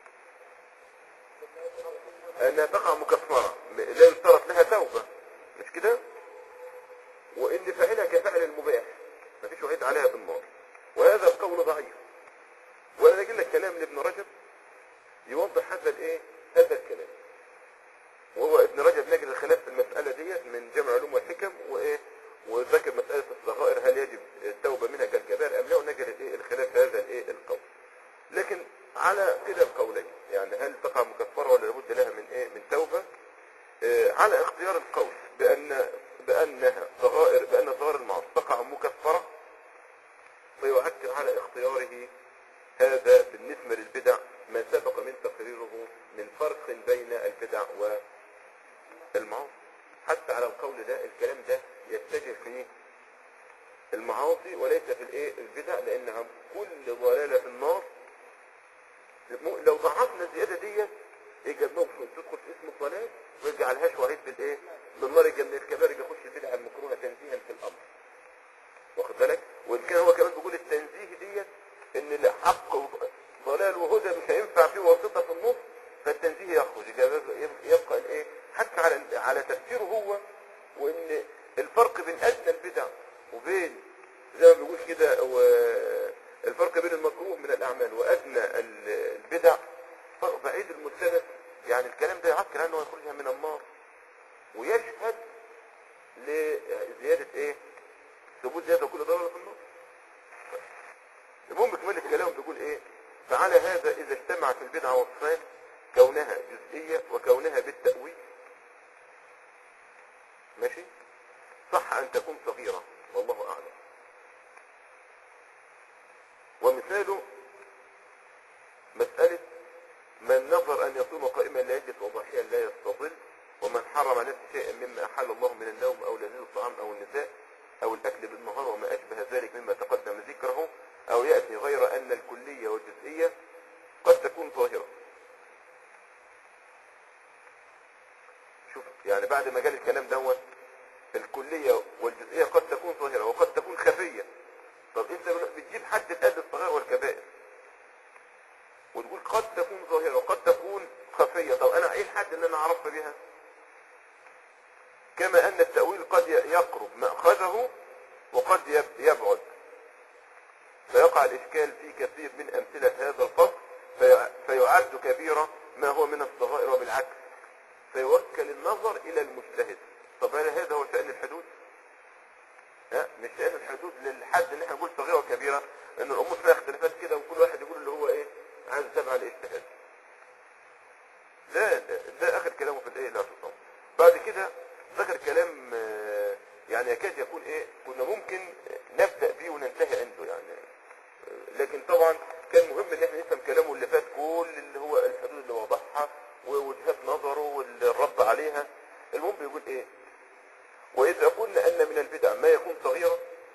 انها تقع مكفره لا يشترط لها توبه مش كده وان فاعلها كفعل المباح مفيش وعيد عليها بالنار وهذا القول ضعيف وانا اجي لك كلام لابن رجب يوضح هذا الايه هذا الكلام وهو ابن رجب نجد الخلاف في المسألة ديت من جمع علوم والحكم وايه وذكر مسألة الصغائر هل يجب التوبة منها كالكبائر ام لا ونجد الايه الخلاف في هذا الايه القول لكن على كده القولين يعني هل تقع مكفرة ولا لابد لها من ايه من توبة آه على اختيار القول بان بانها صغائر بان صغائر المعاصي تقع مكفرة فيؤكد على اختياره هذا بالنسبة للبدع ما سبق من تقريره من فرق بين البدع والمعاصي حتى على القول ده الكلام ده يتجه في المعاصي وليس في الايه البدع لانها كل ضلالة في النار لو ضعفنا الزيادة ديت يجي نقصد تدخل في اسم الضلال ويرجع عليهاش وعيد بالايه بالنار يجي من الكبائر يجي يخش البدع المكروهة تنزيها في الامر وشيء كذا يبقى الايه حتى على على تفسيره هو وان الفرق بين ادنى البدع وبين زي ما بيقول كده و- الفرق بين المكروه من الاعمال وادنى ال- البدع فرق بعيد المستند يعني الكلام ده يعكر انه يخرجها من النار ويشهد لزياده ايه ثبوت زياده كل ضرر في النار المهم كمان الكلام بيقول ايه فعلى هذا اذا اجتمعت البدعه وصفان كونها جزئيه وكونها بالتاويل ماشي صح ان تكون صغيره والله اعلم ومثاله مسألة من نظر أن يصوم قائما لا يجلس وضحيا لا يستظل ومن حرم على نفسه شيئا مما أحل الله من النوم أو لذيذ الطعام أو النساء أو الأكل بالنهار وما أشبه ذلك مما تقدم ذكره أو يأتي غير أن الكلية والجزئية قد تكون ظاهرة شوف يعني بعد ما قال الكلام دوت الكلية والجزئية قد تكون ظاهرة وقد تكون خفية طب انت بتجيب حد الأدب الصغير والكبائر وتقول قد تكون ظاهرة وقد تكون خفية طب انا ايه الحد ان انا اعرفها بها كما ان التأويل قد يقرب مأخذه وقد يب- يبعد فيقع الاشكال في كثير من امثلة هذا الفصل في- فيعد كبيرة ما هو من الصغائر وبالعكس فيوكل النظر الى المجتهد طب هل هذا هو شأن الحدود ها مش شأن الحدود للحد ان احنا نقول صغيرة وكبيرة ان الامور فيها اختلافات كده وكل واحد يقول اللي هو ايه عايز يتابع الاجتهاد ده ده, ده اخر كلامه في الايه لا تصوم بعد كده ذكر كلام آه، يعني يكاد يكون ايه كنا ممكن نبدأ بيه وننتهي عنده يعني آه، لكن طبعا كان مهم ان احنا نفهم كلامه اللي فات كل اللي هو الحدود اللي وضحها ووجهات نظره والرد عليها المهم بيقول ايه وإذا قلنا أن من البدع ما يكون صغيرا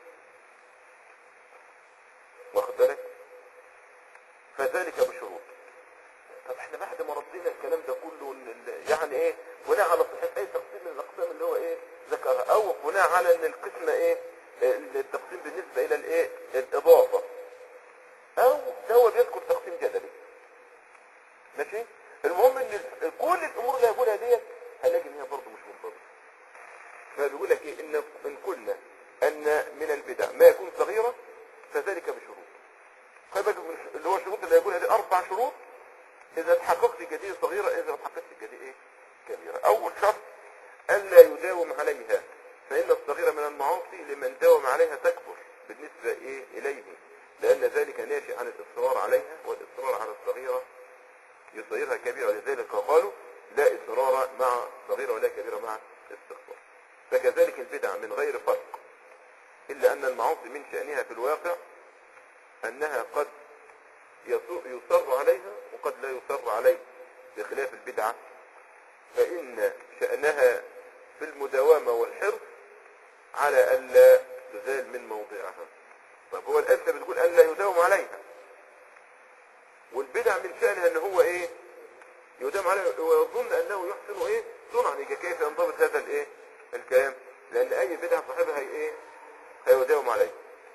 واخد بالك فذلك بشروط طب احنا بعد ما ردينا الكلام ده كله ال- ال- يعني ايه بناء على صحة اي تقسيم من الاقسام اللي هو ايه ذكرها او بناء على ان القسمة ايه ال- التقسيم بالنسبة الى الايه الاضافة او ده هو بيذكر تقسيم جدلي ماشي المهم ان ال- كل الامور اللي هيقولها ديت هنلاقي ان هي برضه مش منضبطة فبيقول لك ايه ان ان قلنا ان من البدع ما يكون صغيرا فذلك بشروط خلي بالك من الش- اللي هو الشروط اللي هيقولها دي اربع شروط اذا تحققت الجديد صغيرة اذا ما تحققتش الجديد ايه كبيرة اول شرط الا يداوم عليها فان الصغيرة من المعاصي لمن داوم عليها تكبر بالنسبة ايه اليه لان ذلك ناشئ عن الاصرار عليها والاصرار على الصغيرة يصيرها كبيرة ولذلك قالوا لا إصرار مع صغيرة ولا كبيرة مع استغفار فكذلك البدع من غير فرق إلا أن المعاصي من شأنها في الواقع أنها قد يصر يصر عليها وقد لا يصر عليها بخلاف البدعة فإن شأنها في المداومة والحرص على ألا تزال من موضعها طب هو الآن أنت بتقول ألا يداوم عليها والبدع من شأنها ان هو ايه يدام عليه ويظن انه يحسن ايه صنعا يبقى كيف ينضبط هذا الايه الكلام لان اي بدعة صاحبها هي ايه هيداوم عليه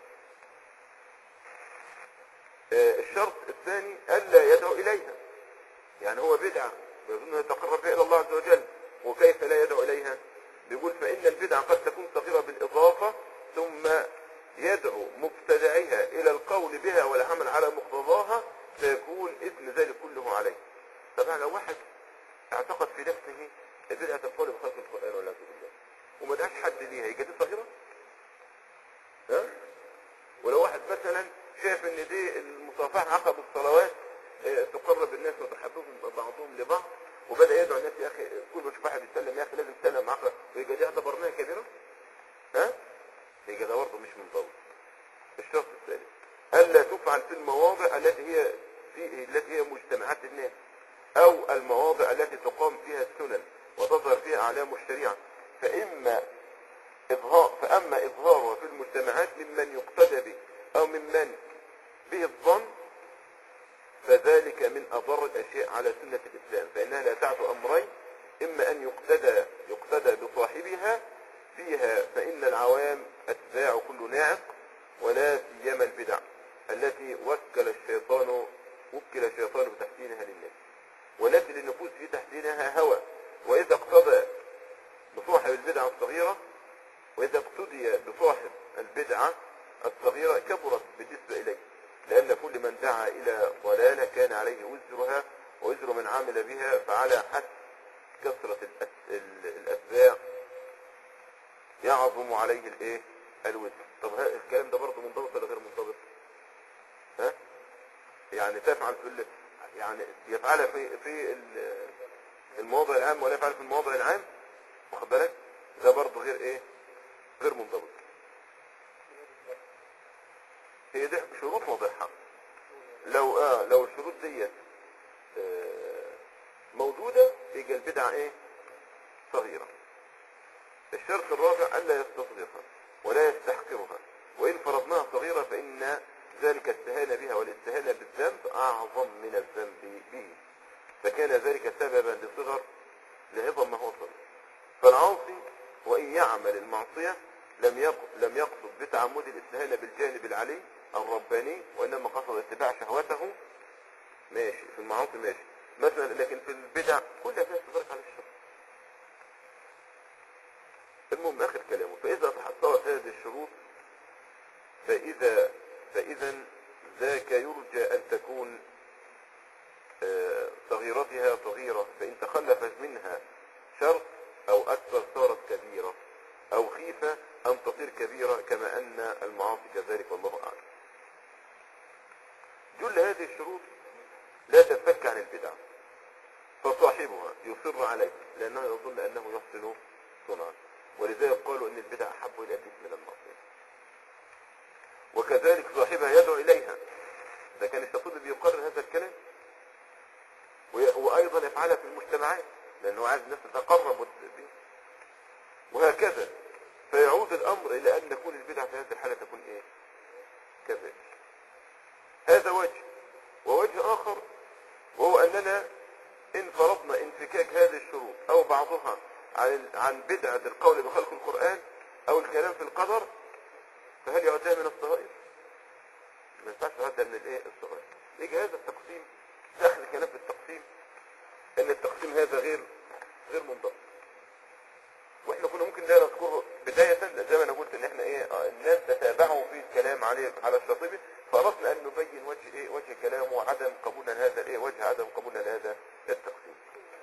آه الشرط الثاني الا يدعو اليها يعني هو بدعة ويظن أن يتقرب بها الى الله عز وجل وكيف لا يدعو اليها بيقول فان البدعة قد تكون صغيرة بالاضافة ثم يدعو مبتدعها الى القول بها والعمل على مقتضاها فيكون اثم ذلك كله عليه طبعا لو واحد اعتقد في نفسه بدعة القول بخلق القرآن ولا بالله وما دعاش حد ليها يبقى دي صغيرة ها ولو واحد مثلا شايف ان دي المصافحة عقب الصلوات اه، تقرب الناس وتحببهم بعضهم لبعض وبدأ يدعو الناس يا اخي كل ما يشوف واحد يسلم يا اخي لازم تسلم عقب ويبقى دي اعتبرناها كبيرة ها يبقى ده برضه مش منضبط الشرط الثالث ألا تفعل في المواضع التي هي في التي هي مجتمعات الناس أو المواضع التي تقام فيها السنن وتظهر فيها أعلام الشريعة فإما إظهار فأما إظهارها في المجتمعات ممن يقتدى به أو ممن به الظن فذلك من أضر الأشياء على سنة الإسلام فإنها لا تعدو أمرين إما أن يقتدى يقتدى بصاحبها فيها فإن العوام أتباع كل ناعق ولا سيما البدع التي وكل الشيطان وكل الشيطان بتحسينها للناس ونفي للنفوس في تحسينها هوى وإذا اقتضى بصاحب البدعة الصغيرة وإذا اقتدي بصاحب البدعة الصغيرة كبرت بالنسبة إليه لأن كل من دعا إلى ضلالة كان عليه وزرها ووزر من عمل بها فعلى حد كثرة الأس- ال- الأتباع يعظم عليه الإيه؟ الوزر طب ها الكلام ده برضه منضبط ولا غير منضبط؟ ها؟ يعني تفعل في ال... يعني يفعلها في في ال- المواضع العام ولا يفعل في المواضع العام واخد بالك؟ ده برضه غير ايه؟ غير منضبط هي دي شروط واضحة لو اه لو الشروط ديت آه موجودة يبقى البدعة ايه؟ صغيرة الشرط الرابع ألا يستصغرها ولا يستحقرها وإن فرضناها صغيرة فإن ذلك استهان بها والاستهانة بالذنب أعظم من الذنب به فكان ذلك سببا لصغر لعظم ما هو صغير فالعاصي وإن يعمل المعصية لم يق- لم يقصد بتعمد الاستهانة بالجانب العلي الرباني وإنما قصد اتباع شهوته ماشي في المعاصي ماشي مثلا لكن في البدع كلها فيها استدراك على الشر المهم آخر كلامه فإذا تحصلت هذه الشروط فإذا فإذا ذاك يرجى أن تكون آه، صغيرتها صغيرة فإن تخلفت منها شرط أو أكثر صارت كبيرة أو خيفة أن تصير كبيرة كما أن المعاصي كذلك والله أعلم جل هذه الشروط لا تنفك عن البدع فصاحبها يصر عليه لأنه يظن أنه يحسن صنعا ولذلك قالوا أن البدع أحب إلى الإثم من المعصية وكذلك صاحبها يدعو إليها ده كان الشيطان بيقرر هذا الكلام وي- وأيضا يفعلها في المجتمعات لأنه عايز الناس تتقرب وت- به وهكذا فيعود الأمر إلى أن تكون البدع في هذه الحالة تكون إيه كذلك هذا وجه ووجه آخر وهو أننا إن فرضنا انفكاك هذه الشروط أو بعضها عن عن بدعة القول بخلق القرآن أو الكلام في القدر فهل يعدها من الصغائر؟ ما ينفعش يعدها من الايه؟ الصغائر. يجي هذا التقسيم داخل الكلام في التقسيم ان التقسيم هذا غير غير منضبط. واحنا كنا ممكن لا نذكره بداية زي ما انا قلت ان احنا ايه آه، الناس تتابعوا في الكلام عليه على الشاطبي فاردنا ان نبين وجه ايه وجه كلامه وعدم قبولنا لهذا الايه وجه عدم قبولنا لهذا التقسيم.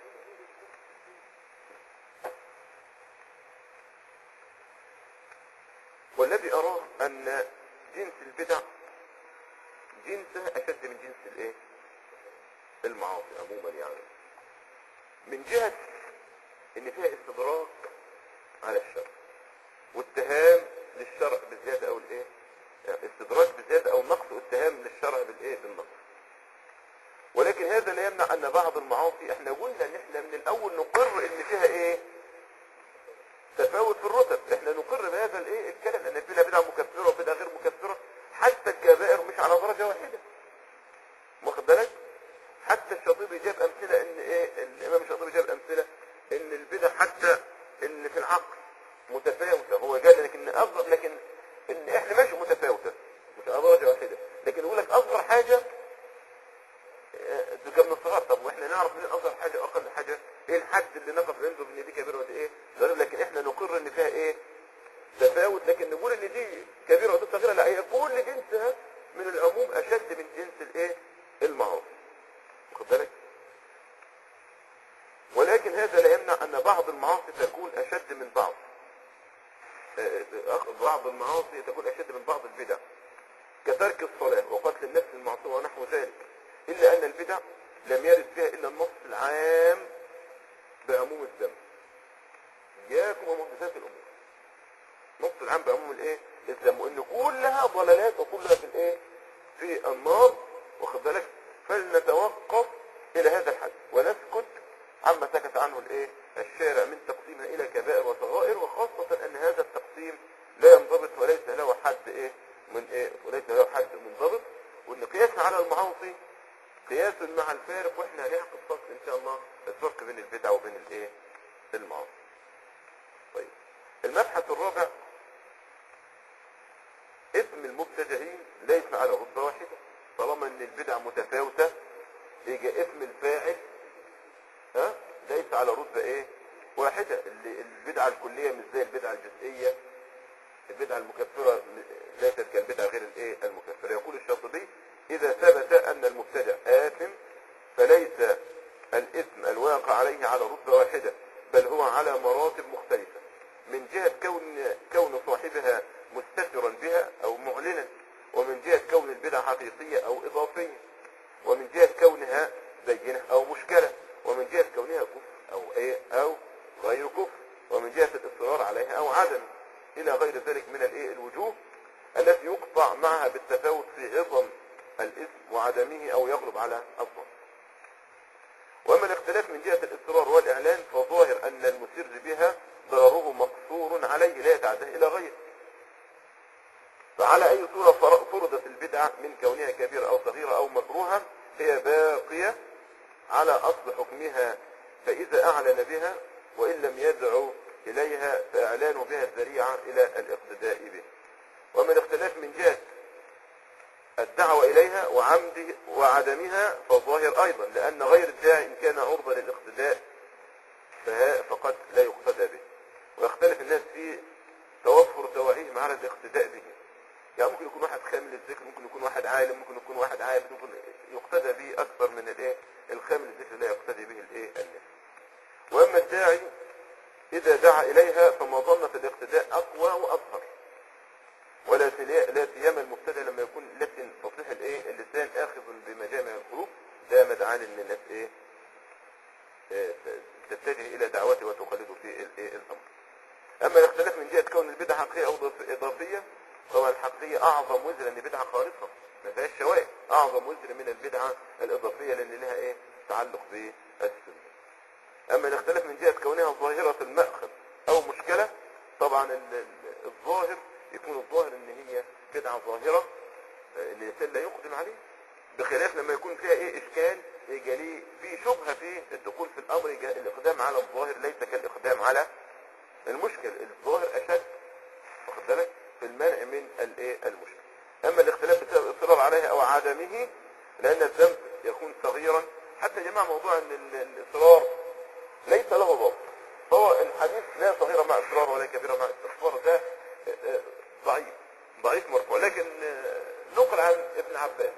والذي أراه أن جنس البدع جنسه أشد من جنس الإيه؟ المعاصي عموما يعني من جهة إن فيها استدراك على الشرع واتهام للشرع بالزيادة أو الإيه؟ يعني استدراك بالزيادة أو نقص واتهام للشرع بالإيه؟ بالنقص ولكن هذا لا يمنع أن بعض المعاصي احنا قلنا إن احنا من الأول نقر إن فيها إيه؟ تفاوت في الرتب احنا نقر بهذا الايه الكلام ان في بدعه مكفره وبدعه غير مكفره حتى الكبائر مش على درجه واحده واخد بالك حتى الشاطبي جاب امثله ان ايه الامام الشاطبي جاب امثله ان البدع حتى اللي في العقل متفاوته هو قال لك ان اصغر لكن ان احنا ماشي متفاوته مش على درجه واحده لكن يقول لك اصغر حاجه آه، تبقى من الصغار طب واحنا نعرف من اصغر حاجه اقل حاجه ايه الحد اللي نقف عنده ان دي كبيره ودي ايه قالوا لكن احنا نقر ان فيها ايه تفاوت لكن نقول ان دي كبيره ودي صغيره لا هي كل جنسها من العموم اشد من جنس الايه المعروف واخد بالك ولكن هذا لا يمنع ان بعض المعاصي تكون اشد من بعض آه، آه، بعض المعاصي تكون اشد من بعض البدع كترك الصلاة وقتل النفس المعصومة ونحو ذلك إلا أن البدع لم يرد فيها إلا النص العام بعموم الذنب إياكم ومحدثات الأمور النص العام بعموم الإيه؟ الذنب وإن كلها ضلالات وكلها في الإيه؟ في النار واخد بالك فلنتوقف إلى هذا الحد ونسكت عما سكت عنه الإيه؟ الشارع من تقسيمها إلى كبائر وصغائر وخاصة أن هذا التقسيم لا ينضبط وليس له حد إيه؟ من إيه؟ وليس له حد منضبط وإن قياسنا على المعاصي قياس مع الفارق واحنا هنعقد فصل ان شاء الله الفرق بين البدع وبين الايه المعاصي طيب المبحث الرابع اسم المبتدعين ليس على غضة واحدة طالما ان البدع متفاوتة يجي اسم الفاعل على رتبة ايه واحدة اللي- البدعة الكلية مش زي البدعة الجزئية البدعة المكفرة ليست كالبدعة غير الايه المكفرة يقول الشاطبي اذا ثبت ان المبتدع آثم فليس الاثم الواقع عليه على رتبة واحدة بل هو على مراتب مختلفة من جهة كون كون صاحبها مستترا بها او معلنا ومن جهة كون البدعة حقيقية او اضافية ومن جهة كونها بينة او مشكلة ومن جهة كونها كفر او ايه او غير كفر ومن جهة الاصرار عليها او عدم الى غير ذلك من الايه الوجوه التي يقطع معها بالتفاوت في عظم الاثم وعدمه او يغلب على الظن واما الاختلاف من جهة الاصرار والاعلان فظاهر ان المسر بها ضرره مقصور عليه لا يتعدى الى غيره فعلى اي صورة فر- فرضت البدعة من كونها كبيرة او صغيرة او مكروهة هي باقية على اصل حكمها فاذا اعلن بها وان لم يدعو اليها فاعلان بها الذريعة الى الاقتداء به ومن الاختلاف من جهة الدعوة إليها وعمده وعدمها فالظاهر أيضا لأن غير الداعي إن كان عرضة للاقتداء فها- فقد لا يقتدى به ويختلف الناس في توفر دواعيهم على الاقتداء به يعني ممكن يكون واحد خامل الذكر ممكن يكون واحد عالم ممكن يكون واحد عابد ممكن يقتدى به أكثر من الايه الخامل الذكر لا يقتدي به الايه الناس وأما الداعي إذا دعا إليها فمظنة الاقتداء أقوى وأظهر ولا سلي- لا سيما المبتدع لما يكون لسن فصيح الايه اللسان اخذ بمجامع القلوب ده مدعان ان الناس ايه آه، ت- تتجه الى دعوته وتقلده في الايه الامر اما الاختلاف من جهه كون البدعه حقيقيه او إضاف- اضافيه طبعا الحقيقيه اعظم وزر ان بدعه خالصه ما فيهاش شوائب اعظم وزر من البدعه الاضافيه لان لها ايه تعلق بالسنه اما الاختلاف من جهة كونها ظاهرة المأخذ او مشكلة طبعا ال- ال- الظاهر يكون الظاهر ان هي بدعة ظاهرة آه، ان الانسان لا يقدم عليه بخلاف لما يكون فيها ايه اشكال يجي ليه في شبهة في الدخول في الامر يجي الاقدام على الظاهر ليس كالاقدام على المشكل الظاهر اشد واخد بالك في المنع من الايه المشكل اما الاختلاف بسبب الاصرار عليها او عدمه لان الذنب يكون صغيرا حتى يا جماعه موضوع ان ال- الاصرار ليس له ضابط فهو الحديث لا صغيرة مع اصرار ولا كبيرة مع استغفار ده آه، آه، ضعيف ضعيف مرفوع لكن آه، نقل عن ابن عباس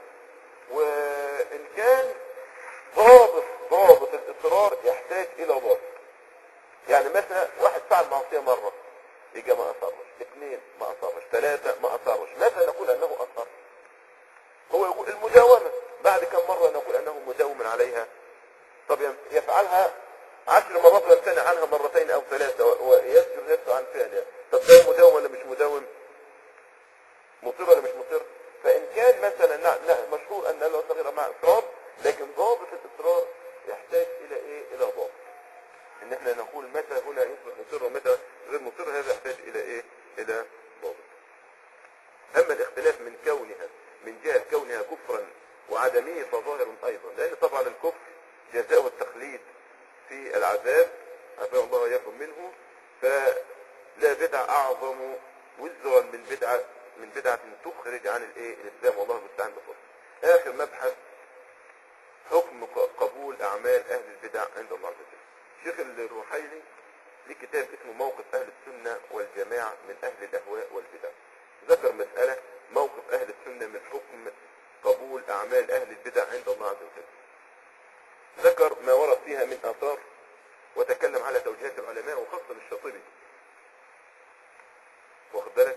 وان كان ضابط ضابط الاصرار يحتاج الى ضابط يعني مثلا واحد فعل معصية مرة يجي ما اصرش اثنين ما اصرش ثلاثة ما اصرش ماذا نقول انه اصر هو يقول المداومة بعد كم مرة نقول انه مداوم عليها طب يم- يفعلها عشر مرات ويمتنع عنها مرتين او ثلاثة و- ويسجر نفسه عن فعلها طب ده مداوم ولا مش مداوم مصر ولا مش مصر فان كان مثلا لا, لا مشهور ان له صغيرة مع اصرار لكن ضابط الاصرار يحتاج الى ايه الى ضابط ان احنا نقول متى هنا يصبح مصر ومتى غير مصر هذا يحتاج الى ايه الى ضابط اما الاختلاف من كونها من جهة كونها كفرا وعدمه فظاهر ايضا لان طبعا الكفر جزاء التخليد في العذاب عافانا الله واياكم منه فلا بدعة اعظم وزرا من بدعة من بدعة تخرج عن الايه الاسلام والله المستعان بفضل اخر مبحث حكم ق- قبول اعمال اهل البدع عند الله عز وجل شيخ الروحيلي ليه كتاب اسمه موقف اهل السنة والجماعة من اهل الاهواء والبدع ذكر مسألة موقف اهل السنة من حكم قبول اعمال اهل البدع عند الله عز وجل ذكر ما ورد فيها من اثار وتكلم على توجيهات العلماء وخاصة الشاطبي واخد بالك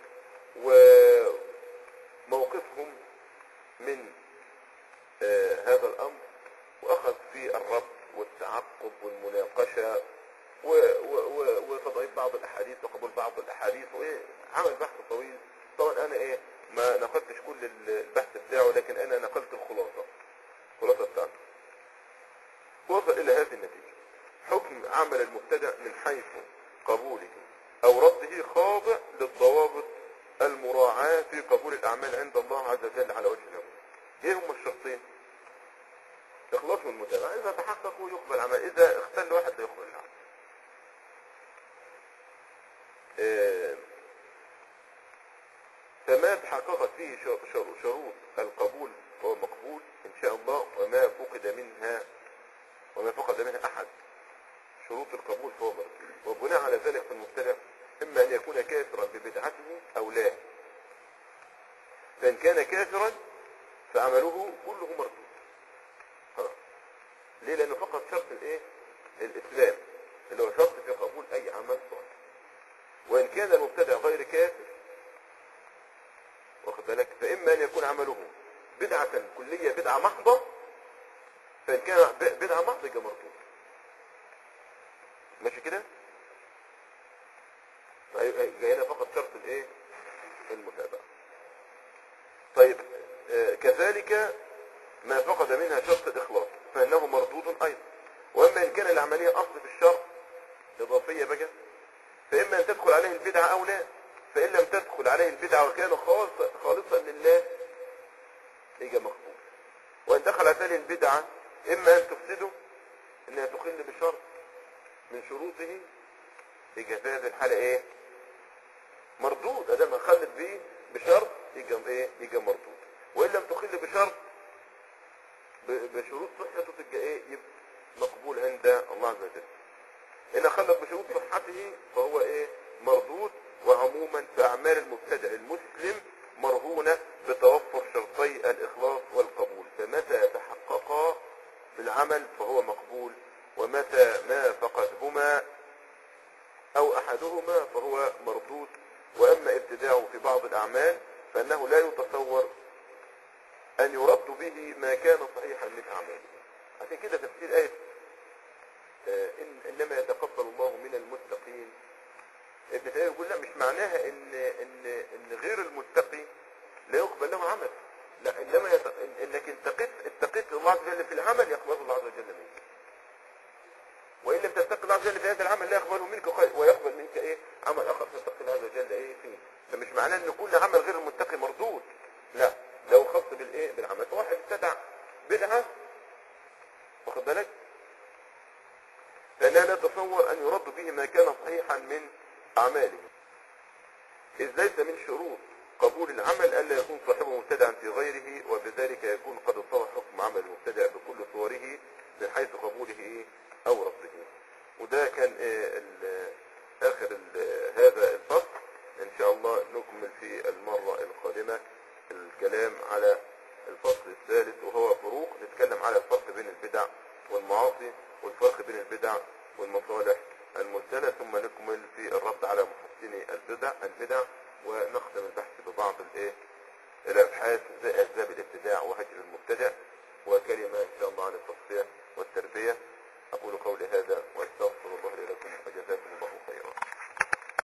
وموقفهم من آه هذا الامر واخذ في الربط والتعقب والمناقشة و- و- و- وتضعيف بعض الاحاديث وقبول بعض الاحاديث وعمل بحث طويل طبعا انا ايه ما نقلتش كل البحث بتاعه لكن انا نقلت الخلاصة الخلاصة بتاعته وصل الى هذه النتيجة حكم عمل المبتدع من حيث قبوله او رده خاضع للضوابط المراعاة في قبول الاعمال عند الله عز وجل على وجه العموم ايه هم الشرطين اخلاص من المتابعة اذا تحققوا يقبل عمل اذا اختل واحد لا يقبل العمل آه، فما تحققت فيه شر- شر- شروط القبول فهو مقبول ان شاء الله وما فقد منها وما فقد منها احد شروط في القبول فهو مردود وبناء على ذلك في المبتدع اما ان يكون كافرا ببدعته او لا فان كان كافرا فعمله كله مردود خلاص ليه لانه فقط شرط الايه الاسلام اللي هو شرط في قبول اي عمل صالح وان كان المبتدع غير كافر واخد بالك فاما ان يكون عمله بدعة كلية بدعة محضة فان كان ب- بدعة محضة يبقى مردود ماشي كده يبقى هنا فقط شرط الايه المتابعة طيب آه، كذلك ما فقد منها شرط الإخلاص فإنه مردود أيضا وأما إن كان العملية أصل في الشرط إضافية بقى فإما أن تدخل عليه البدعة أو لا فإن لم تدخل عليه البدعة وكان خالص خالصا لله يجي مقبول وإن دخل عليه البدعة إما أن تفسده إنها تخل بشرط من شروطه يجي في هذه الحالة إيه مردود ادام خلت به بشرط يجي ايه يجي مردود وان لم تخل بشرط ب- بشروط صحته تبقى ايه يبقى مقبول عند الله عز وجل ان خلت بشروط صحته فهو ايه مردود وعموما فاعمال المبتدع المسلم مرهونة بتوفر شرطي الاخلاص والقبول فمتى تحققا في العمل فهو مقبول ومتى ما فقدهما أو أحدهما فهو مردود وأما ابتداعه في بعض الأعمال فإنه لا يتصور أن يرد به ما كان صحيحا من أعماله عشان كده تفسير آية آه، إن إنما يتقبل الله من المتقين ابن تيمية يقول لا مش معناها إن إن إن غير المتقي لا يقبل له عمل لا إنما يت... إن- إنك اتقيت اتقيت الله عز وجل في العمل يقبله الله عز وجل منك وإن لم تتقي الله عز وجل في هذا العمل لا يقبله منك خير ويقبل منك إيه عمل آخر تتقي الله عز وجل إيه فيه فمش معناه إن كل عمل غير المتقي مردود لا لو خاص بالإيه بالعمل واحد ابتدع بدعة واخد بالك فإنها لا تصور أن يرد به ما كان صحيحا من أعماله إذ ليس من شروط قبول العمل ألا يكون صاحبه مبتدعا في غيره وبذلك يكون قد صار حكم عمل المبتدع بكل صوره من حيث قبوله إيه أو رفضه وده كان إيه ال- آخر ال- هذا الفصل إن شاء الله نكمل في المرة القادمة الكلام على الفصل الثالث وهو فروق نتكلم على الفرق بين البدع والمعاصي والفرق بين البدع والمصالح المرسلة ثم نكمل في الرد على محسني البدع البدع ونختم البحث ببعض الايه الابحاث زي اسباب الابتداع وهجر